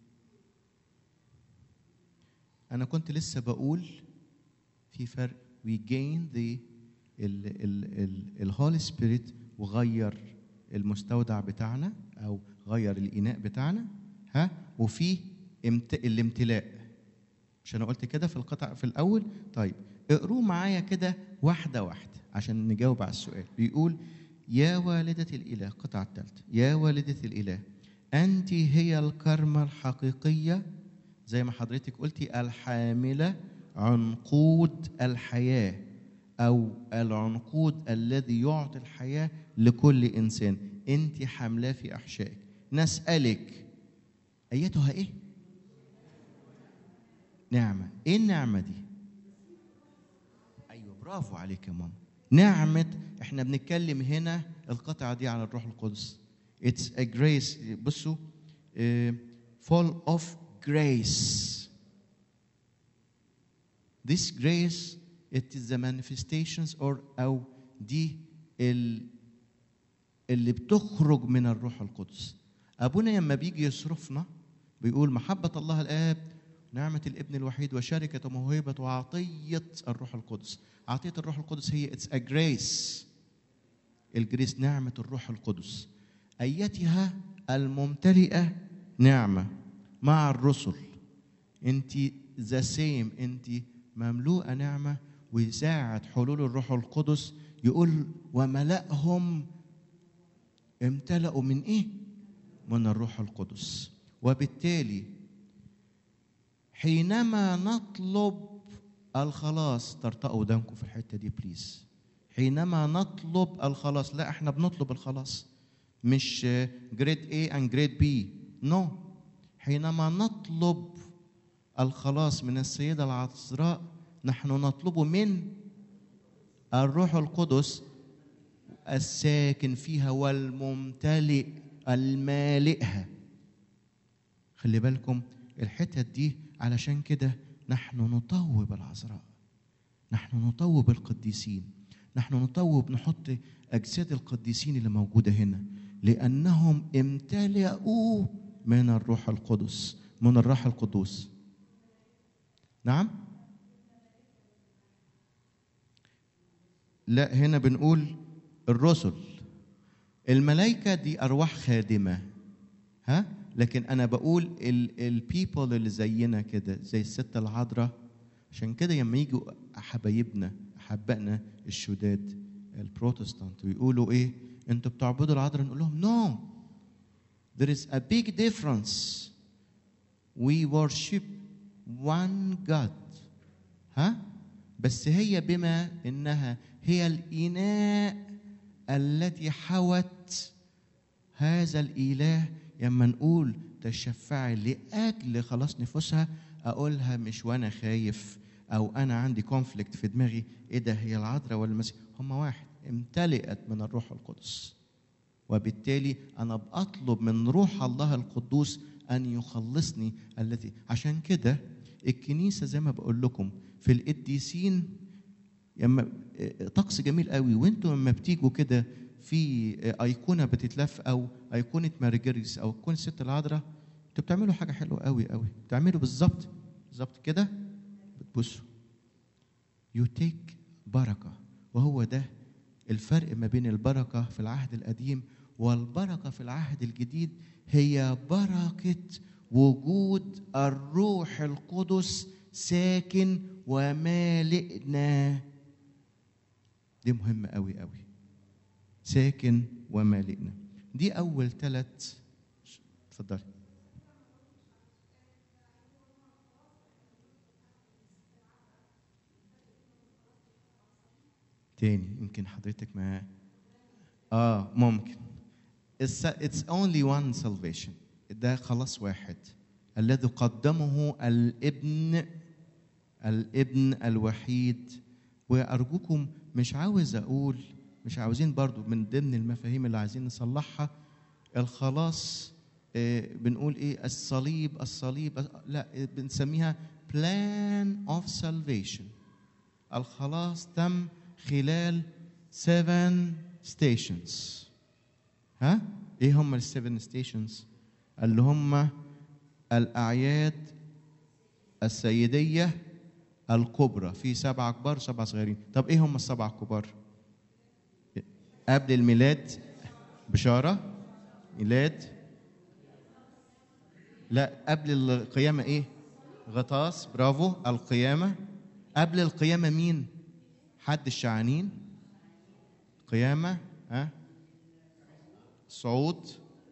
Speaker 2: انا كنت لسه بقول في فرق we gain the الهولي سبيريت وغير المستودع بتاعنا او غير الاناء بتاعنا ها وفي امت... الامتلاء مش انا قلت كده في القطع في الاول طيب اقروه معايا كده واحده واحده عشان نجاوب على السؤال بيقول يا والدة الإله القطعة الثالثة يا والدة الإله أنت هي الكرمة الحقيقية زي ما حضرتك قلتي الحاملة عنقود الحياة أو العنقود الذي يعطي الحياة لكل إنسان أنت حاملاه في أحشائك نسألك أيتها إيه؟ نعمة إيه النعمة دي؟ أيوة برافو عليك يا ماما نعمة احنا بنتكلم هنا القطعة دي على الروح القدس It's a grace بصوا uh, full of grace This grace it is the manifestations or أو دي ال اللي بتخرج من الروح القدس أبونا لما بيجي يصرفنا بيقول محبة الله الآب نعمة الابن الوحيد وشركة موهبة وعطية الروح القدس عطية الروح القدس هي it's a grace الجريس نعمة الروح القدس أيتها الممتلئة نعمة مع الرسل أنت ذا سيم أنت مملوءة نعمة وساعة حلول الروح القدس يقول وملأهم امتلأوا من إيه؟ من الروح القدس وبالتالي حينما نطلب الخلاص ترتقوا ودانكم في الحته دي بليز حينما نطلب الخلاص لا احنا بنطلب الخلاص مش جريد A and جريد B نو no. حينما نطلب الخلاص من السيدة العذراء نحن نطلبه من الروح القدس الساكن فيها والممتلئ المالئها خلي بالكم الحتت دي علشان كده نحن نطوب العذراء نحن نطوب القديسين نحن نطوب نحط أجساد القديسين اللي موجودة هنا لأنهم امتلأوا من الروح القدس من الروح القدوس نعم لا هنا بنقول الرسل الملائكة دي أرواح خادمة ها لكن انا بقول البيبل اللي زينا كده زي الست العذراء عشان كده لما يجوا حبايبنا احبائنا الشداد البروتستانت ويقولوا ايه انتوا بتعبدوا العذراء نقول لهم نو no. there is a big difference we worship one God ها بس هي بما انها هي الاناء التي حوت هذا الاله لما نقول تشفعي لاجل خلاص نفوسها اقولها مش وانا خايف او انا عندي كونفليكت في دماغي ايه ده هي العذراء ولا المسيح هم واحد امتلئت من الروح القدس وبالتالي انا بطلب من روح الله القدوس ان يخلصني الذي عشان كده الكنيسه زي ما بقول لكم في القديسين لما طقس جميل قوي وانتوا لما بتيجوا كده في ايقونه بتتلف او ايقونه مارجريس او ايقونه الست العذراء انتوا بتعملوا حاجه حلوه قوي قوي بتعملوا بالظبط بالظبط كده بتبصوا يو تيك بركه وهو ده الفرق ما بين البركه في العهد القديم والبركه في العهد الجديد هي بركه وجود الروح القدس ساكن ومالئنا دي مهمة قوي قوي ساكن ومالئنا دي أول ثلاث اتفضلي تاني يمكن حضرتك ما اه ممكن it's, it's only one salvation ده خلاص واحد الذي قدمه الابن الابن الوحيد وارجوكم مش عاوز اقول مش عاوزين برضو من ضمن المفاهيم اللي عايزين نصلحها الخلاص آه بنقول ايه الصليب الصليب لا بنسميها plan of salvation الخلاص تم خلال seven stations ها ايه هم السيفن ستيشنز اللي هم الاعياد السيديه الكبرى في سبعة كبار وسبعة صغيرين طب ايه هم السبعة الكبار قبل الميلاد بشارة ميلاد لا قبل القيامة ايه غطاس برافو القيامة قبل القيامة مين حد الشعانين قيامة ها صعود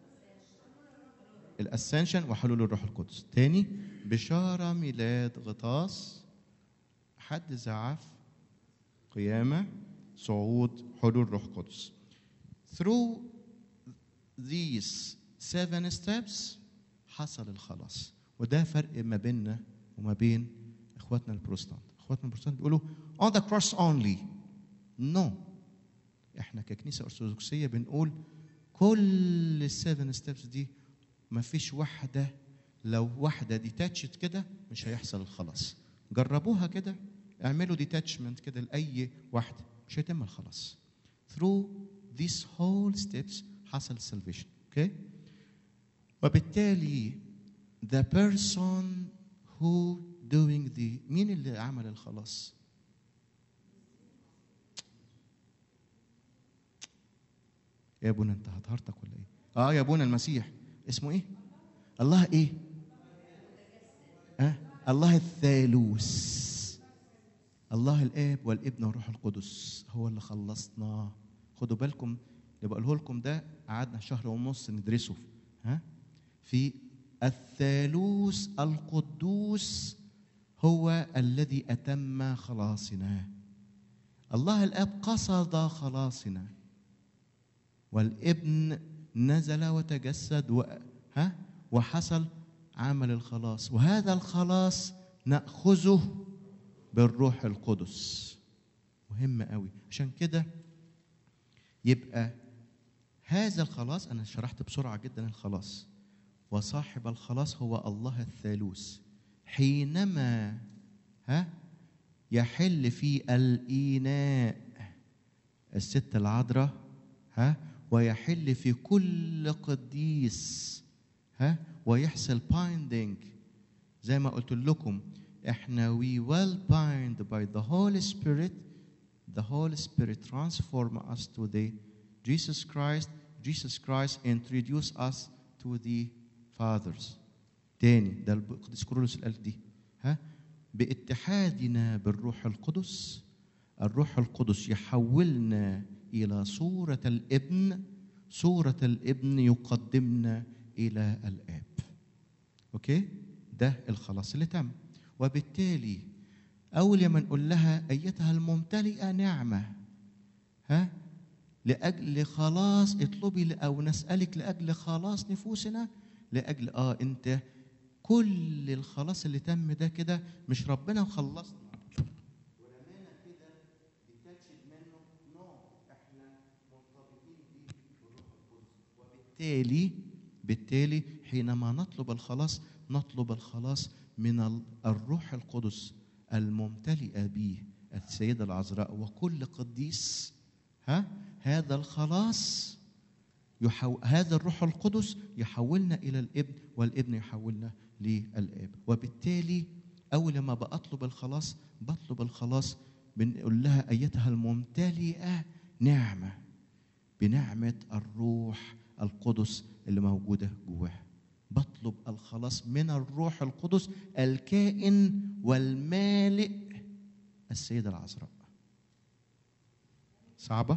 Speaker 2: الاسنشن وحلول الروح القدس تاني بشارة ميلاد غطاس حد زعف قيامة صعود حلول روح القدس through these seven steps حصل الخلاص وده فرق ما بيننا وما بين اخواتنا البروتستانت اخواتنا البروتستانت بيقولوا on the cross only no احنا ككنيسه ارثوذكسيه بنقول كل السيفن ستيبس دي ما فيش واحده لو واحده ديتاتشت كده مش هيحصل الخلاص جربوها كده اعملوا ديتاتشمنت كده لاي واحده مش هيتم الخلاص through these whole steps حصل salvation اوكي okay? وبالتالي the person who doing the مين اللي عمل الخلاص يا ابونا انت هطهرتك ولا ايه اه يا ابونا المسيح اسمه ايه الله ايه آه؟ الله الثالوث الله الاب والابن والروح القدس هو اللي خلصنا خدوا بالكم اللي بقوله لكم ده قعدنا شهر ونص ندرسه ها في الثالوث القدوس هو الذي اتم خلاصنا الله الاب قصد خلاصنا والابن نزل وتجسد و... ها وحصل عمل الخلاص وهذا الخلاص ناخذه بالروح القدس مهم قوي عشان كده يبقى هذا الخلاص انا شرحت بسرعه جدا الخلاص وصاحب الخلاص هو الله الثالوث حينما ها يحل في الإيناء الست العذراء ها ويحل في كل قديس ها ويحصل بايندينج زي ما قلت لكم احنا we well bind by the Holy Spirit the Holy Spirit transform us to the Jesus Christ Jesus Christ introduce us to the fathers تاني ده القديس كورولوس اللي قال دي ها باتحادنا بالروح القدس الروح القدس يحولنا الى صوره الابن صوره الابن يقدمنا الى الاب اوكي ده الخلاص اللي تم وبالتالي اول ما نقول لها ايتها الممتلئه نعمه ها لاجل خلاص اطلبي ل- او نسالك لاجل خلاص نفوسنا لاجل اه انت كل الخلاص اللي تم ده كده مش ربنا وخلصنا ورمانا كده ديتاتشد منه نو احنا مرتبطين بيه بالروح القدس وبالتالي بالتالي حينما نطلب الخلاص نطلب الخلاص من ال- الروح القدس الممتلئه به السيده العذراء وكل قديس ها هذا الخلاص يحو... هذا الروح القدس يحولنا الى الابن والابن يحولنا للاب وبالتالي اول ما بطلب الخلاص بطلب الخلاص بنقول لها ايتها الممتلئه نعمه بنعمه الروح القدس اللي موجوده جواها بطلب الخلاص من الروح القدس الكائن والمالئ السيده العذراء صعبه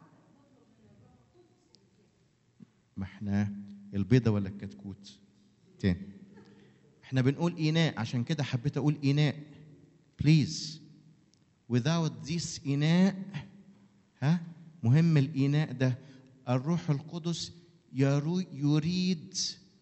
Speaker 2: ما احنا البيضة ولا الكتكوت تاني احنا بنقول إناء عشان كده حبيت أقول إناء بليز without this إناء ها مهم الإناء ده الروح القدس يرو- يريد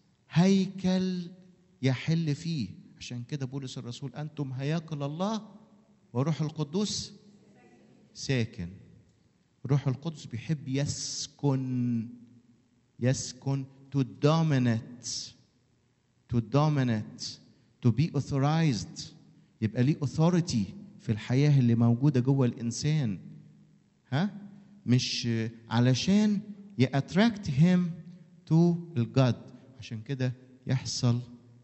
Speaker 2: هيكل يحل فيه عشان كده بولس الرسول أنتم هياكل الله وروح القدس ساكن روح القدس بيحب يسكن يسكن to dominate to dominate to be authorized يبقى ليه authority في الحياة اللي موجودة جوه الإنسان ها مش علشان يأتراكت him to الجد عشان كده يحصل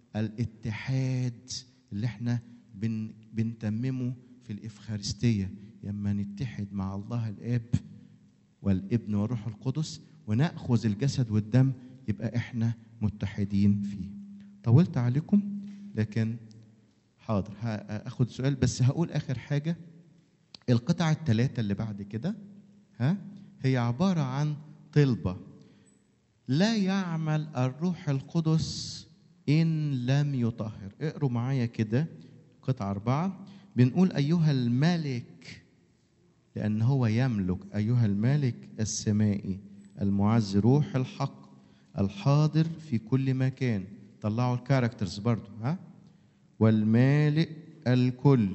Speaker 2: الاتحاد اللي احنا بن بنتممه في الإفخارستية لما نتحد مع الله الآب والابن والروح القدس وناخذ الجسد والدم يبقى احنا متحدين فيه طولت عليكم لكن حاضر هاخد سؤال بس هقول اخر حاجه القطع الثلاثه اللي بعد كده ها هي عباره عن طلبه لا يعمل الروح القدس ان لم يطهر اقروا معايا كده قطعه اربعه بنقول ايها الملك لأن هو يملك أيها الملك السمائي المعز روح الحق الحاضر في كل مكان طلعوا الكاركترز برضو ها والمالئ الكل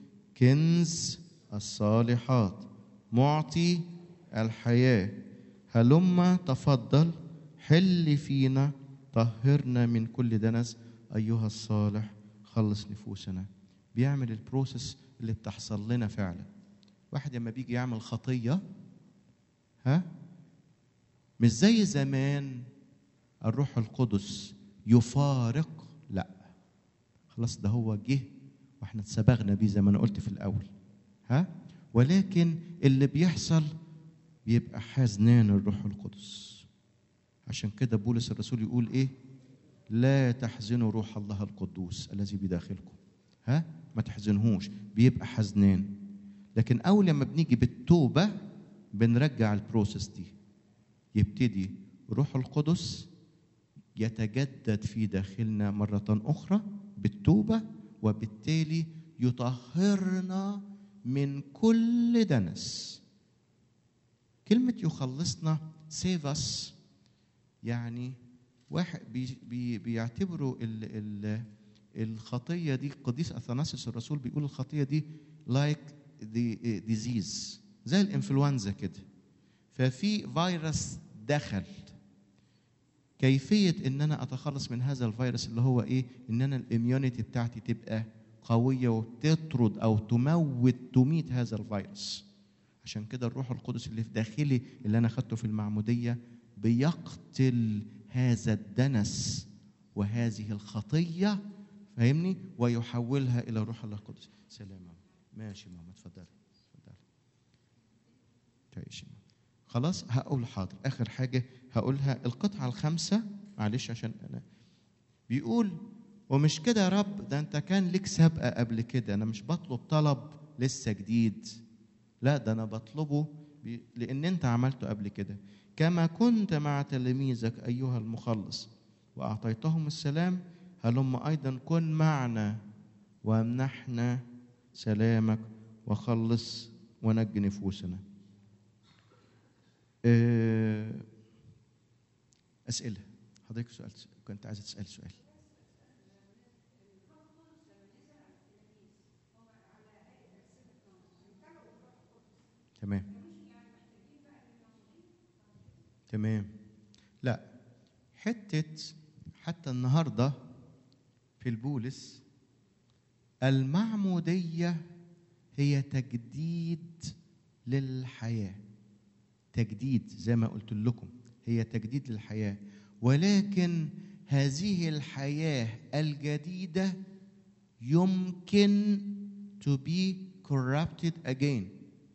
Speaker 2: كنز الصالحات معطي الحياة هلما تفضل حل فينا طهرنا من كل دنس أيها الصالح خلص نفوسنا بيعمل البروسيس اللي بتحصل لنا فعلا واحد لما بيجي يعمل خطية ها مش زي زمان الروح القدس يفارق لا خلاص ده هو جه واحنا اتسبغنا بيه زي ما انا قلت في الاول ها ولكن اللي بيحصل بيبقى حزنان الروح القدس عشان كده بولس الرسول يقول ايه لا تحزنوا روح الله القدوس الذي بداخلكم ها ما تحزنهوش بيبقى حزنان لكن اول لما بنيجي بالتوبه بنرجع البروسيس دي يبتدي روح القدس يتجدد في داخلنا مره اخرى بالتوبه وبالتالي يطهرنا من كل دنس كلمه يخلصنا سيفس يعني واحد بي بي بيعتبروا ال ال الخطيه دي القديس اثناسيوس الرسول بيقول الخطيه دي لايك دي ديزيز زي الانفلونزا كده ففي فيروس دخل كيفيه ان انا اتخلص من هذا الفيروس اللي هو ايه ان انا الاميونيتي بتاعتي تبقى قويه وتطرد او تموت تميت هذا الفيروس عشان كده الروح القدس اللي في داخلي اللي انا خدته في المعموديه بيقتل هذا الدنس وهذه الخطيه فاهمني ويحولها الى روح الله القدس سلام ماما ماشي ماما اتفضلي اتفضلي تعيشي ماما خلاص هقول حاضر اخر حاجه هقولها القطعه الخامسه معلش عشان انا بيقول ومش كده يا رب ده انت كان ليك سابقه قبل كده انا مش بطلب طلب لسه جديد لا ده انا بطلبه ب- لان انت عملته قبل كده كما كنت مع تلاميذك ايها المخلص واعطيتهم السلام هلم ايضا كن معنا وامنحنا سلامك وخلص ونج نفوسنا آه، اسئله حضرتك سؤال كنت عايز تسال سؤال تمام تمام لا حتة حتى النهاردة في البولس المعمودية هي تجديد للحياة تجديد زي ما قلت لكم هي تجديد للحياة ولكن هذه الحياة الجديدة يمكن to be corrupted again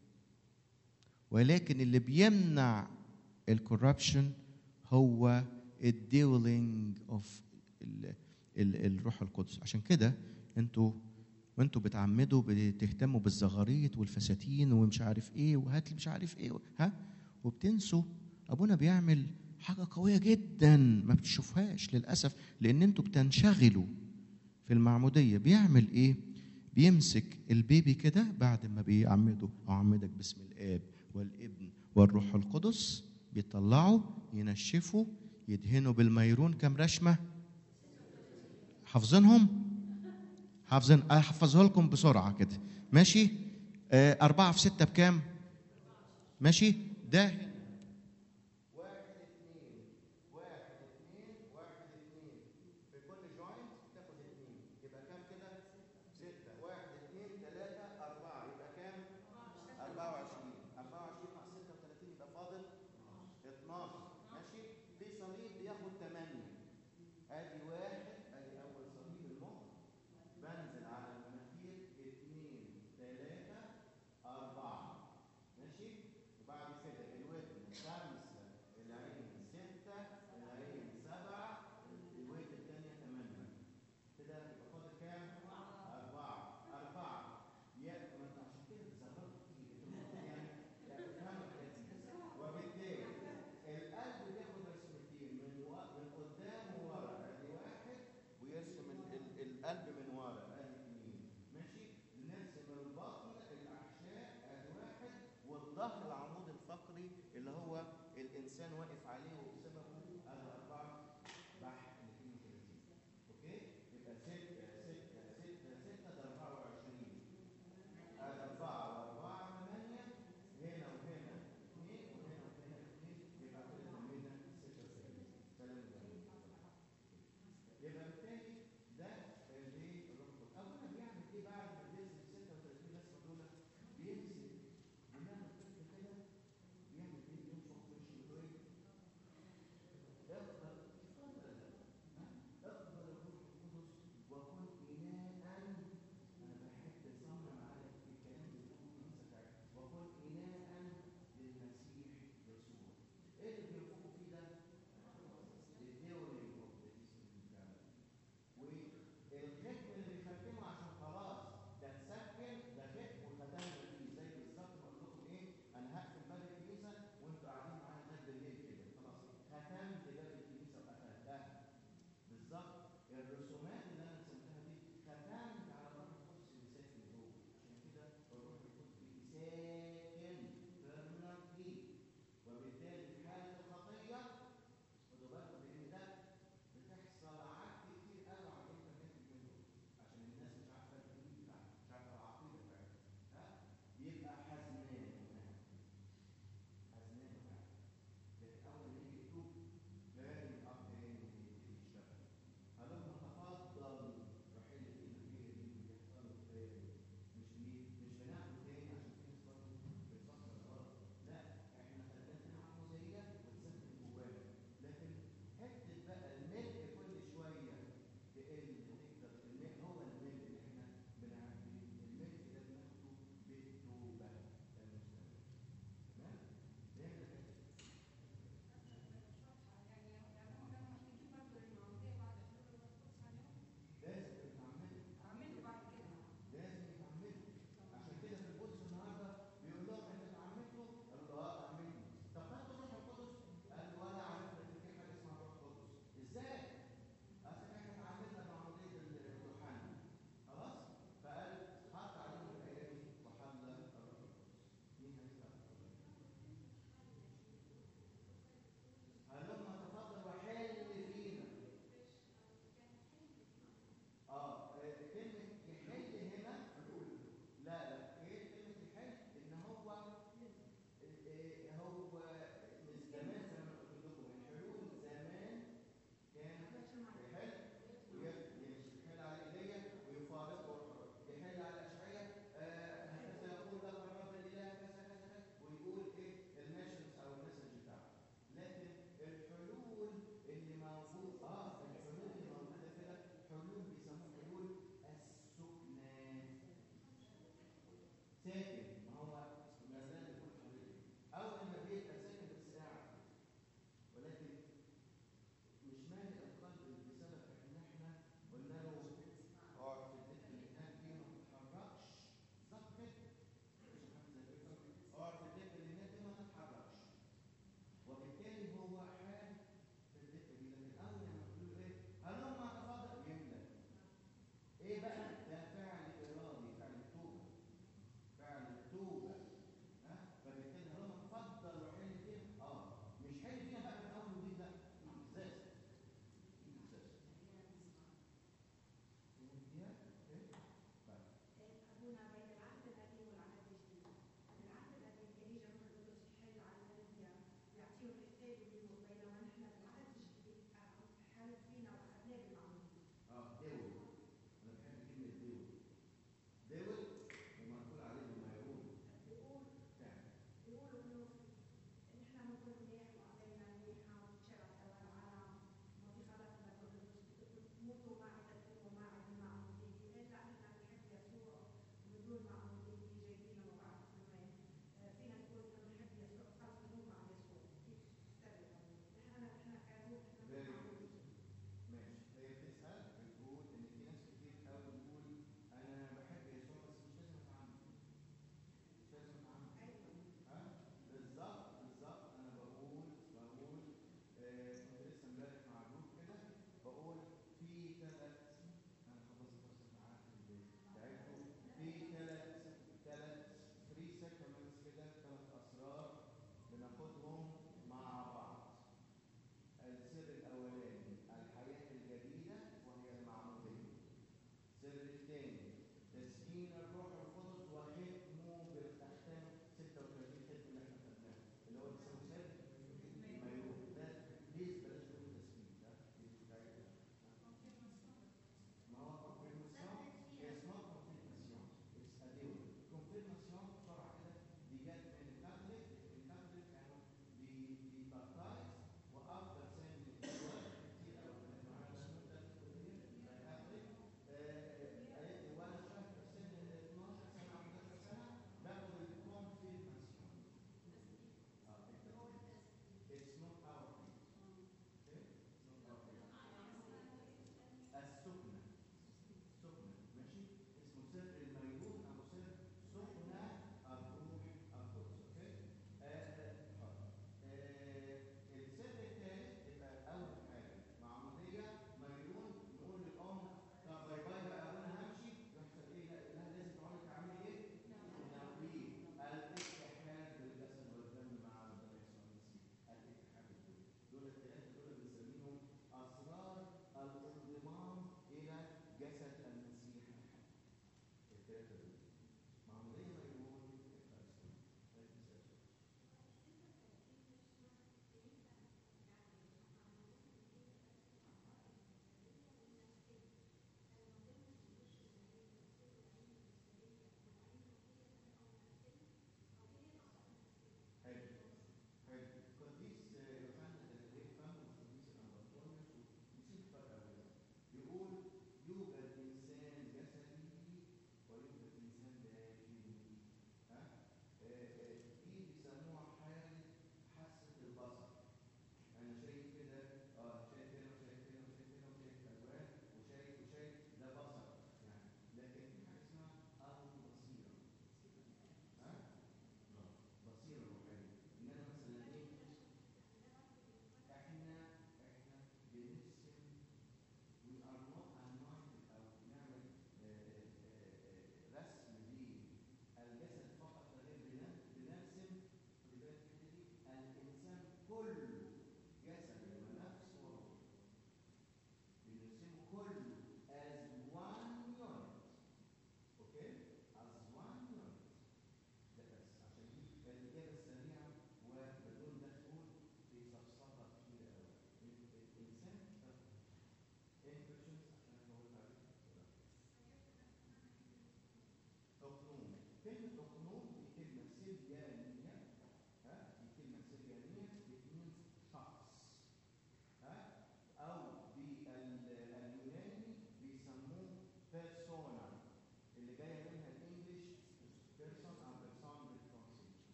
Speaker 2: ولكن اللي بيمنع الكوربشن هو الديولينج اوف الروح القدس عشان كده انتوا وانتوا بتعمدوا بتهتموا بالزغاريت والفساتين ومش عارف ايه وهات لي مش عارف ايه ها وبتنسوا ابونا بيعمل حاجه قويه جدا ما بتشوفهاش للاسف لان انتوا بتنشغلوا في المعموديه بيعمل ايه بيمسك البيبي كده بعد ما بيعمده اعمدك باسم الاب والابن والروح القدس بيطلعه ينشفه يدهنه بالميرون كام رشمه حافظينهم حافظين احفظه لكم بسرعه كده ماشي آه أربعة في ستة بكام ماشي ده ادي واحد ادي اول صليب المخ بنزل على المناخير اثنين ثلاثة أربعة ماشي وبعد كده الودن خمسة العين ستة العين سبعة الودن الثانية ثمانية كده يبقى فاضل كام؟ أربعة أربعة يا ما انت عشان كده بتزغرط كتير انتوا المفروض يعني يعني تفهموا الحاجات دي وبالتالي القلب بياخد رسمتين من و... من قدام وورا ادي واحد ويرسم ال... ال... القلب من ورا ادي اثنين ماشي نرسم البطن الاحشاء ادي واحد والظهر العمود الفقري اللي هو الانسان واقف عليه وبسببه ادي اربعه بحث 32 اوكي يبقى 6 6 6 6 ده 24 ادي 4 و4 8 هنا وهنا 2 وهنا وهنا 2 يبقى كده تمرينه 36 سلام عليكم يبقى بالتالي ده الايه الروح القدس ابونا بيعمل ايه بعد ما بيرسم 36 رسمه دول بيمسك دماغ الطفل كده بيعمل ايه ينفخ في وشه ويقول ايه اقبل اتفضل ها؟ اقبل الروح القدس وكن اناء انا بحب اصمم على الكلام اللي بيقوله الكنيسه بتاعتنا وكن اناء للمسيح يسوع ايه اللي بينفخوا فيه ده؟ الديورينج اوف ذا والختم اللي بيختمه عشان خلاص ده اتسكن ده ختم وختمنا فيه زي بالظبط ما اقول لكم ايه انا هقفل باب الكنيسه وانتوا قاعدين معايا لغايه بالليل كده خلاص ختمت باب الكنيسه وقفلتها بالظبط الرسومات اللي انا رسمتها دي ختمت على الروح القدس اللي ساكن جوه عشان كده الروح القدس بيجي ساكن permanently وبالتالي في حاله الخطيه خدوا بالكم لان ده بتحصل عك كتير قوي على الانترنت اليومين دول عشان الناس مش عارفه الدين بتاعها مش عارفه العقيده بتاعتها ها بيبقى حزنان هناك حزنان هناك لكن اول ما يجي يتوب لازم الاب تاني يبتدي يشتغل هلم تفاضل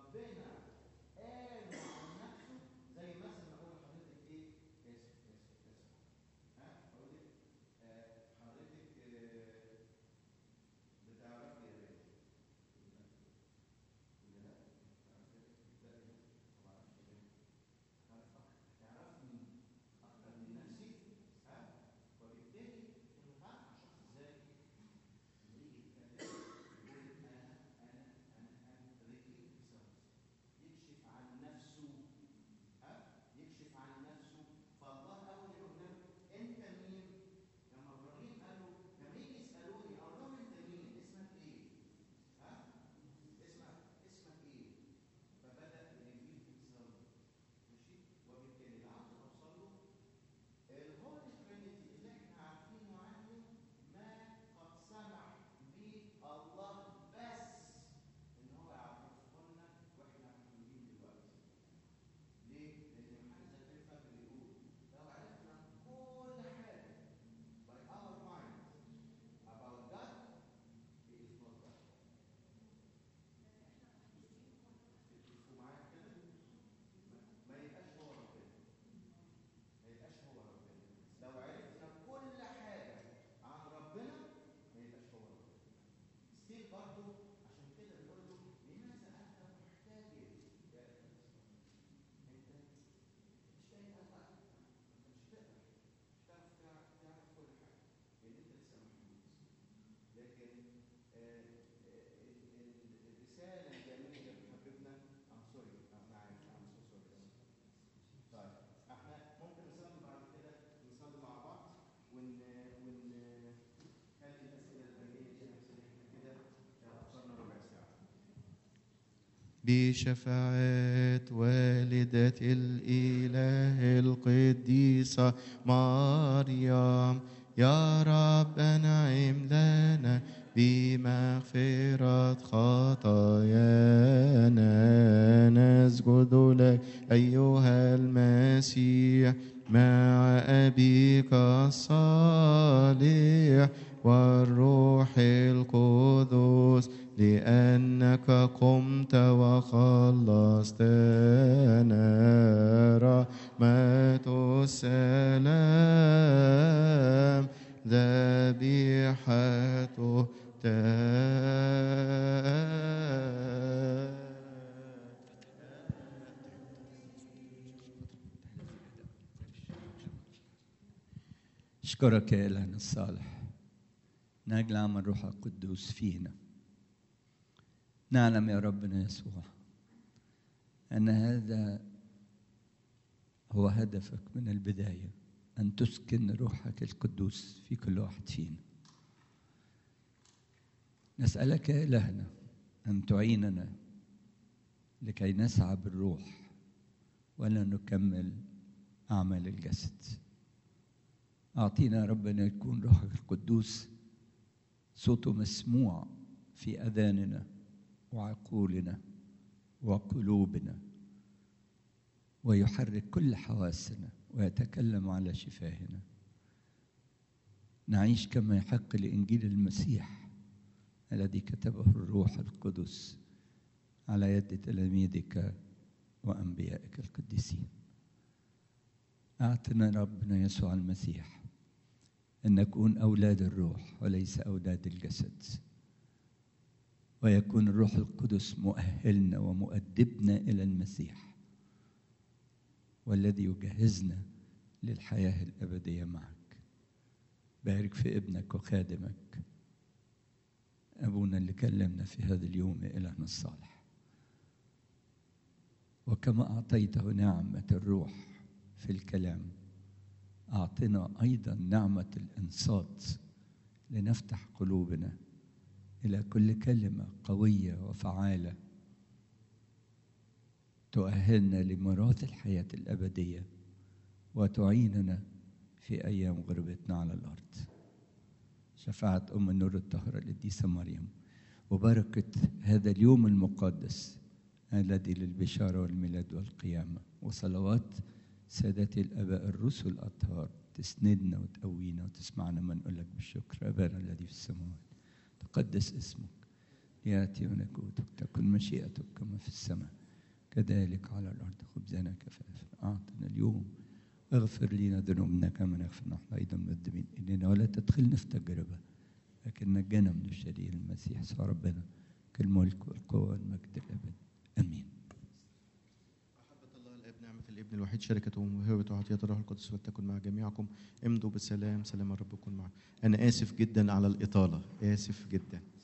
Speaker 2: ربنا قال عن نفسه زي مثلا اقول لحضرتك ايه اسف اسف اسف ها اقول لك آه، حضرتك آه، بتعرفي يا بنت ولا لا؟ تعرفي لا لا ما بعرفش ليه؟ عارفة؟ تعرفني اكتر من نفسي ها وبالتالي تنفع شخص ازاي يجي يتكلم يقول انا انا انا انا ريفيل يكشف عن نفسه ها يكشف عن نفسه فالله اول يقول له انت مين؟ لما ابراهيم قال له لما يجي يسالوني اقول لهم انت مين؟ اسمك ايه؟ ها؟ اسمك اسمك ايه؟ فبدا يريفيل himself ماشي؟ وبالتالي اللي عاوز اوصل له الهولي ترينيتي اللي احنا عارفينه عنه ما قد سمح به الله بس ان هو يعرفه لنا واحنا موجودين دلوقتي. ليه؟ لان يوحنا زي الفجر بيقول لو عرفنا كل حاجه by our mind about God he is not God. تتفقوا معايا كده؟ ما يبقاش هو ربنا. ما يبقاش هو ربنا لو عرفنا كل حاجة عن ربنا ما يبقاش هو ربنا ستيل برضه عشان كده بيقول له لماذا أنت محتاج يا أنت مش لاقي بقى أنت مش تقدر مش هتعرف تعرف تعرف كل حاجة لأن أنت لسه محدود لكن آه، آه، ال- ال- الرسالة الجميلة اللي حبيبنا I'm sorry أنا عارف I'm so sorry طيب احنا ممكن نصلي بعد كده نصلي مع بعض ون ون خلي الاسئله البينيه دي عشان احنا كده اخرنا ربع ساعه بشفاعة والدة الإله القديسة مريم يا رب أنعم لنا بمغفرة خطايانا نسجد لك أيها المسيح مع أبيك الصالح والروح القدس لأنك قمت وخلصتنا رحمة السلام ذبيحته
Speaker 1: أشكرك يا إلهنا الصالح نجل عمل روح القدوس فينا نعلم يا ربنا يسوع أن هذا هو هدفك من البداية أن تسكن روحك القدوس في كل واحد فينا نسألك يا إلهنا أن تعيننا لكي نسعى بالروح ولا نكمل أعمال الجسد أعطينا يا رب أن يكون روحك القدوس صوته مسموع في أذاننا وعقولنا وقلوبنا ويحرك كل حواسنا ويتكلم على شفاهنا نعيش كما يحق لإنجيل المسيح الذي كتبه الروح القدس على يد تلاميذك وأنبيائك القديسين أعطنا ربنا يسوع المسيح أن نكون أولاد الروح وليس أولاد الجسد ويكون الروح القدس مؤهلنا ومؤدبنا إلى المسيح والذي يجهزنا للحياة الأبدية معك بارك في ابنك وخادمك أبونا اللي كلمنا في هذا اليوم إلهنا الصالح وكما أعطيته نعمة الروح في الكلام أعطنا أيضا نعمة الإنصات لنفتح قلوبنا إلى كل كلمة قوية وفعالة تؤهلنا لميراث الحياة الأبدية وتعيننا في أيام غربتنا على الأرض شفاعة أم النور الطاهرة القديسة مريم وبركة هذا اليوم المقدس الذي للبشارة والميلاد والقيامة وصلوات سادتي الآباء الرسل الأطهار تسندنا وتقوينا وتسمعنا ما نقول لك بالشكر أبانا الذي في السماوات تقدس اسمك يأتي ملكوتك تكن مشيئتك كما في السماء كذلك على الأرض خبزنا كفافا أعطنا اليوم اغفر لنا ذنوبنا كما نغفر نحن أيضا مذنبين إلينا ولا تدخلنا في تجربة لكن نجنا من الشرير المسيح سوى ربنا كالملك والقوة والمجد الأبد آمين
Speaker 2: محبة الله الآب نعمة الابن الوحيد شركة وموهبة وعطية الروح القدس ولتكن مع جميعكم امضوا بالسلام سلام الرب يكون معكم أنا آسف جدا على الإطالة آسف جدا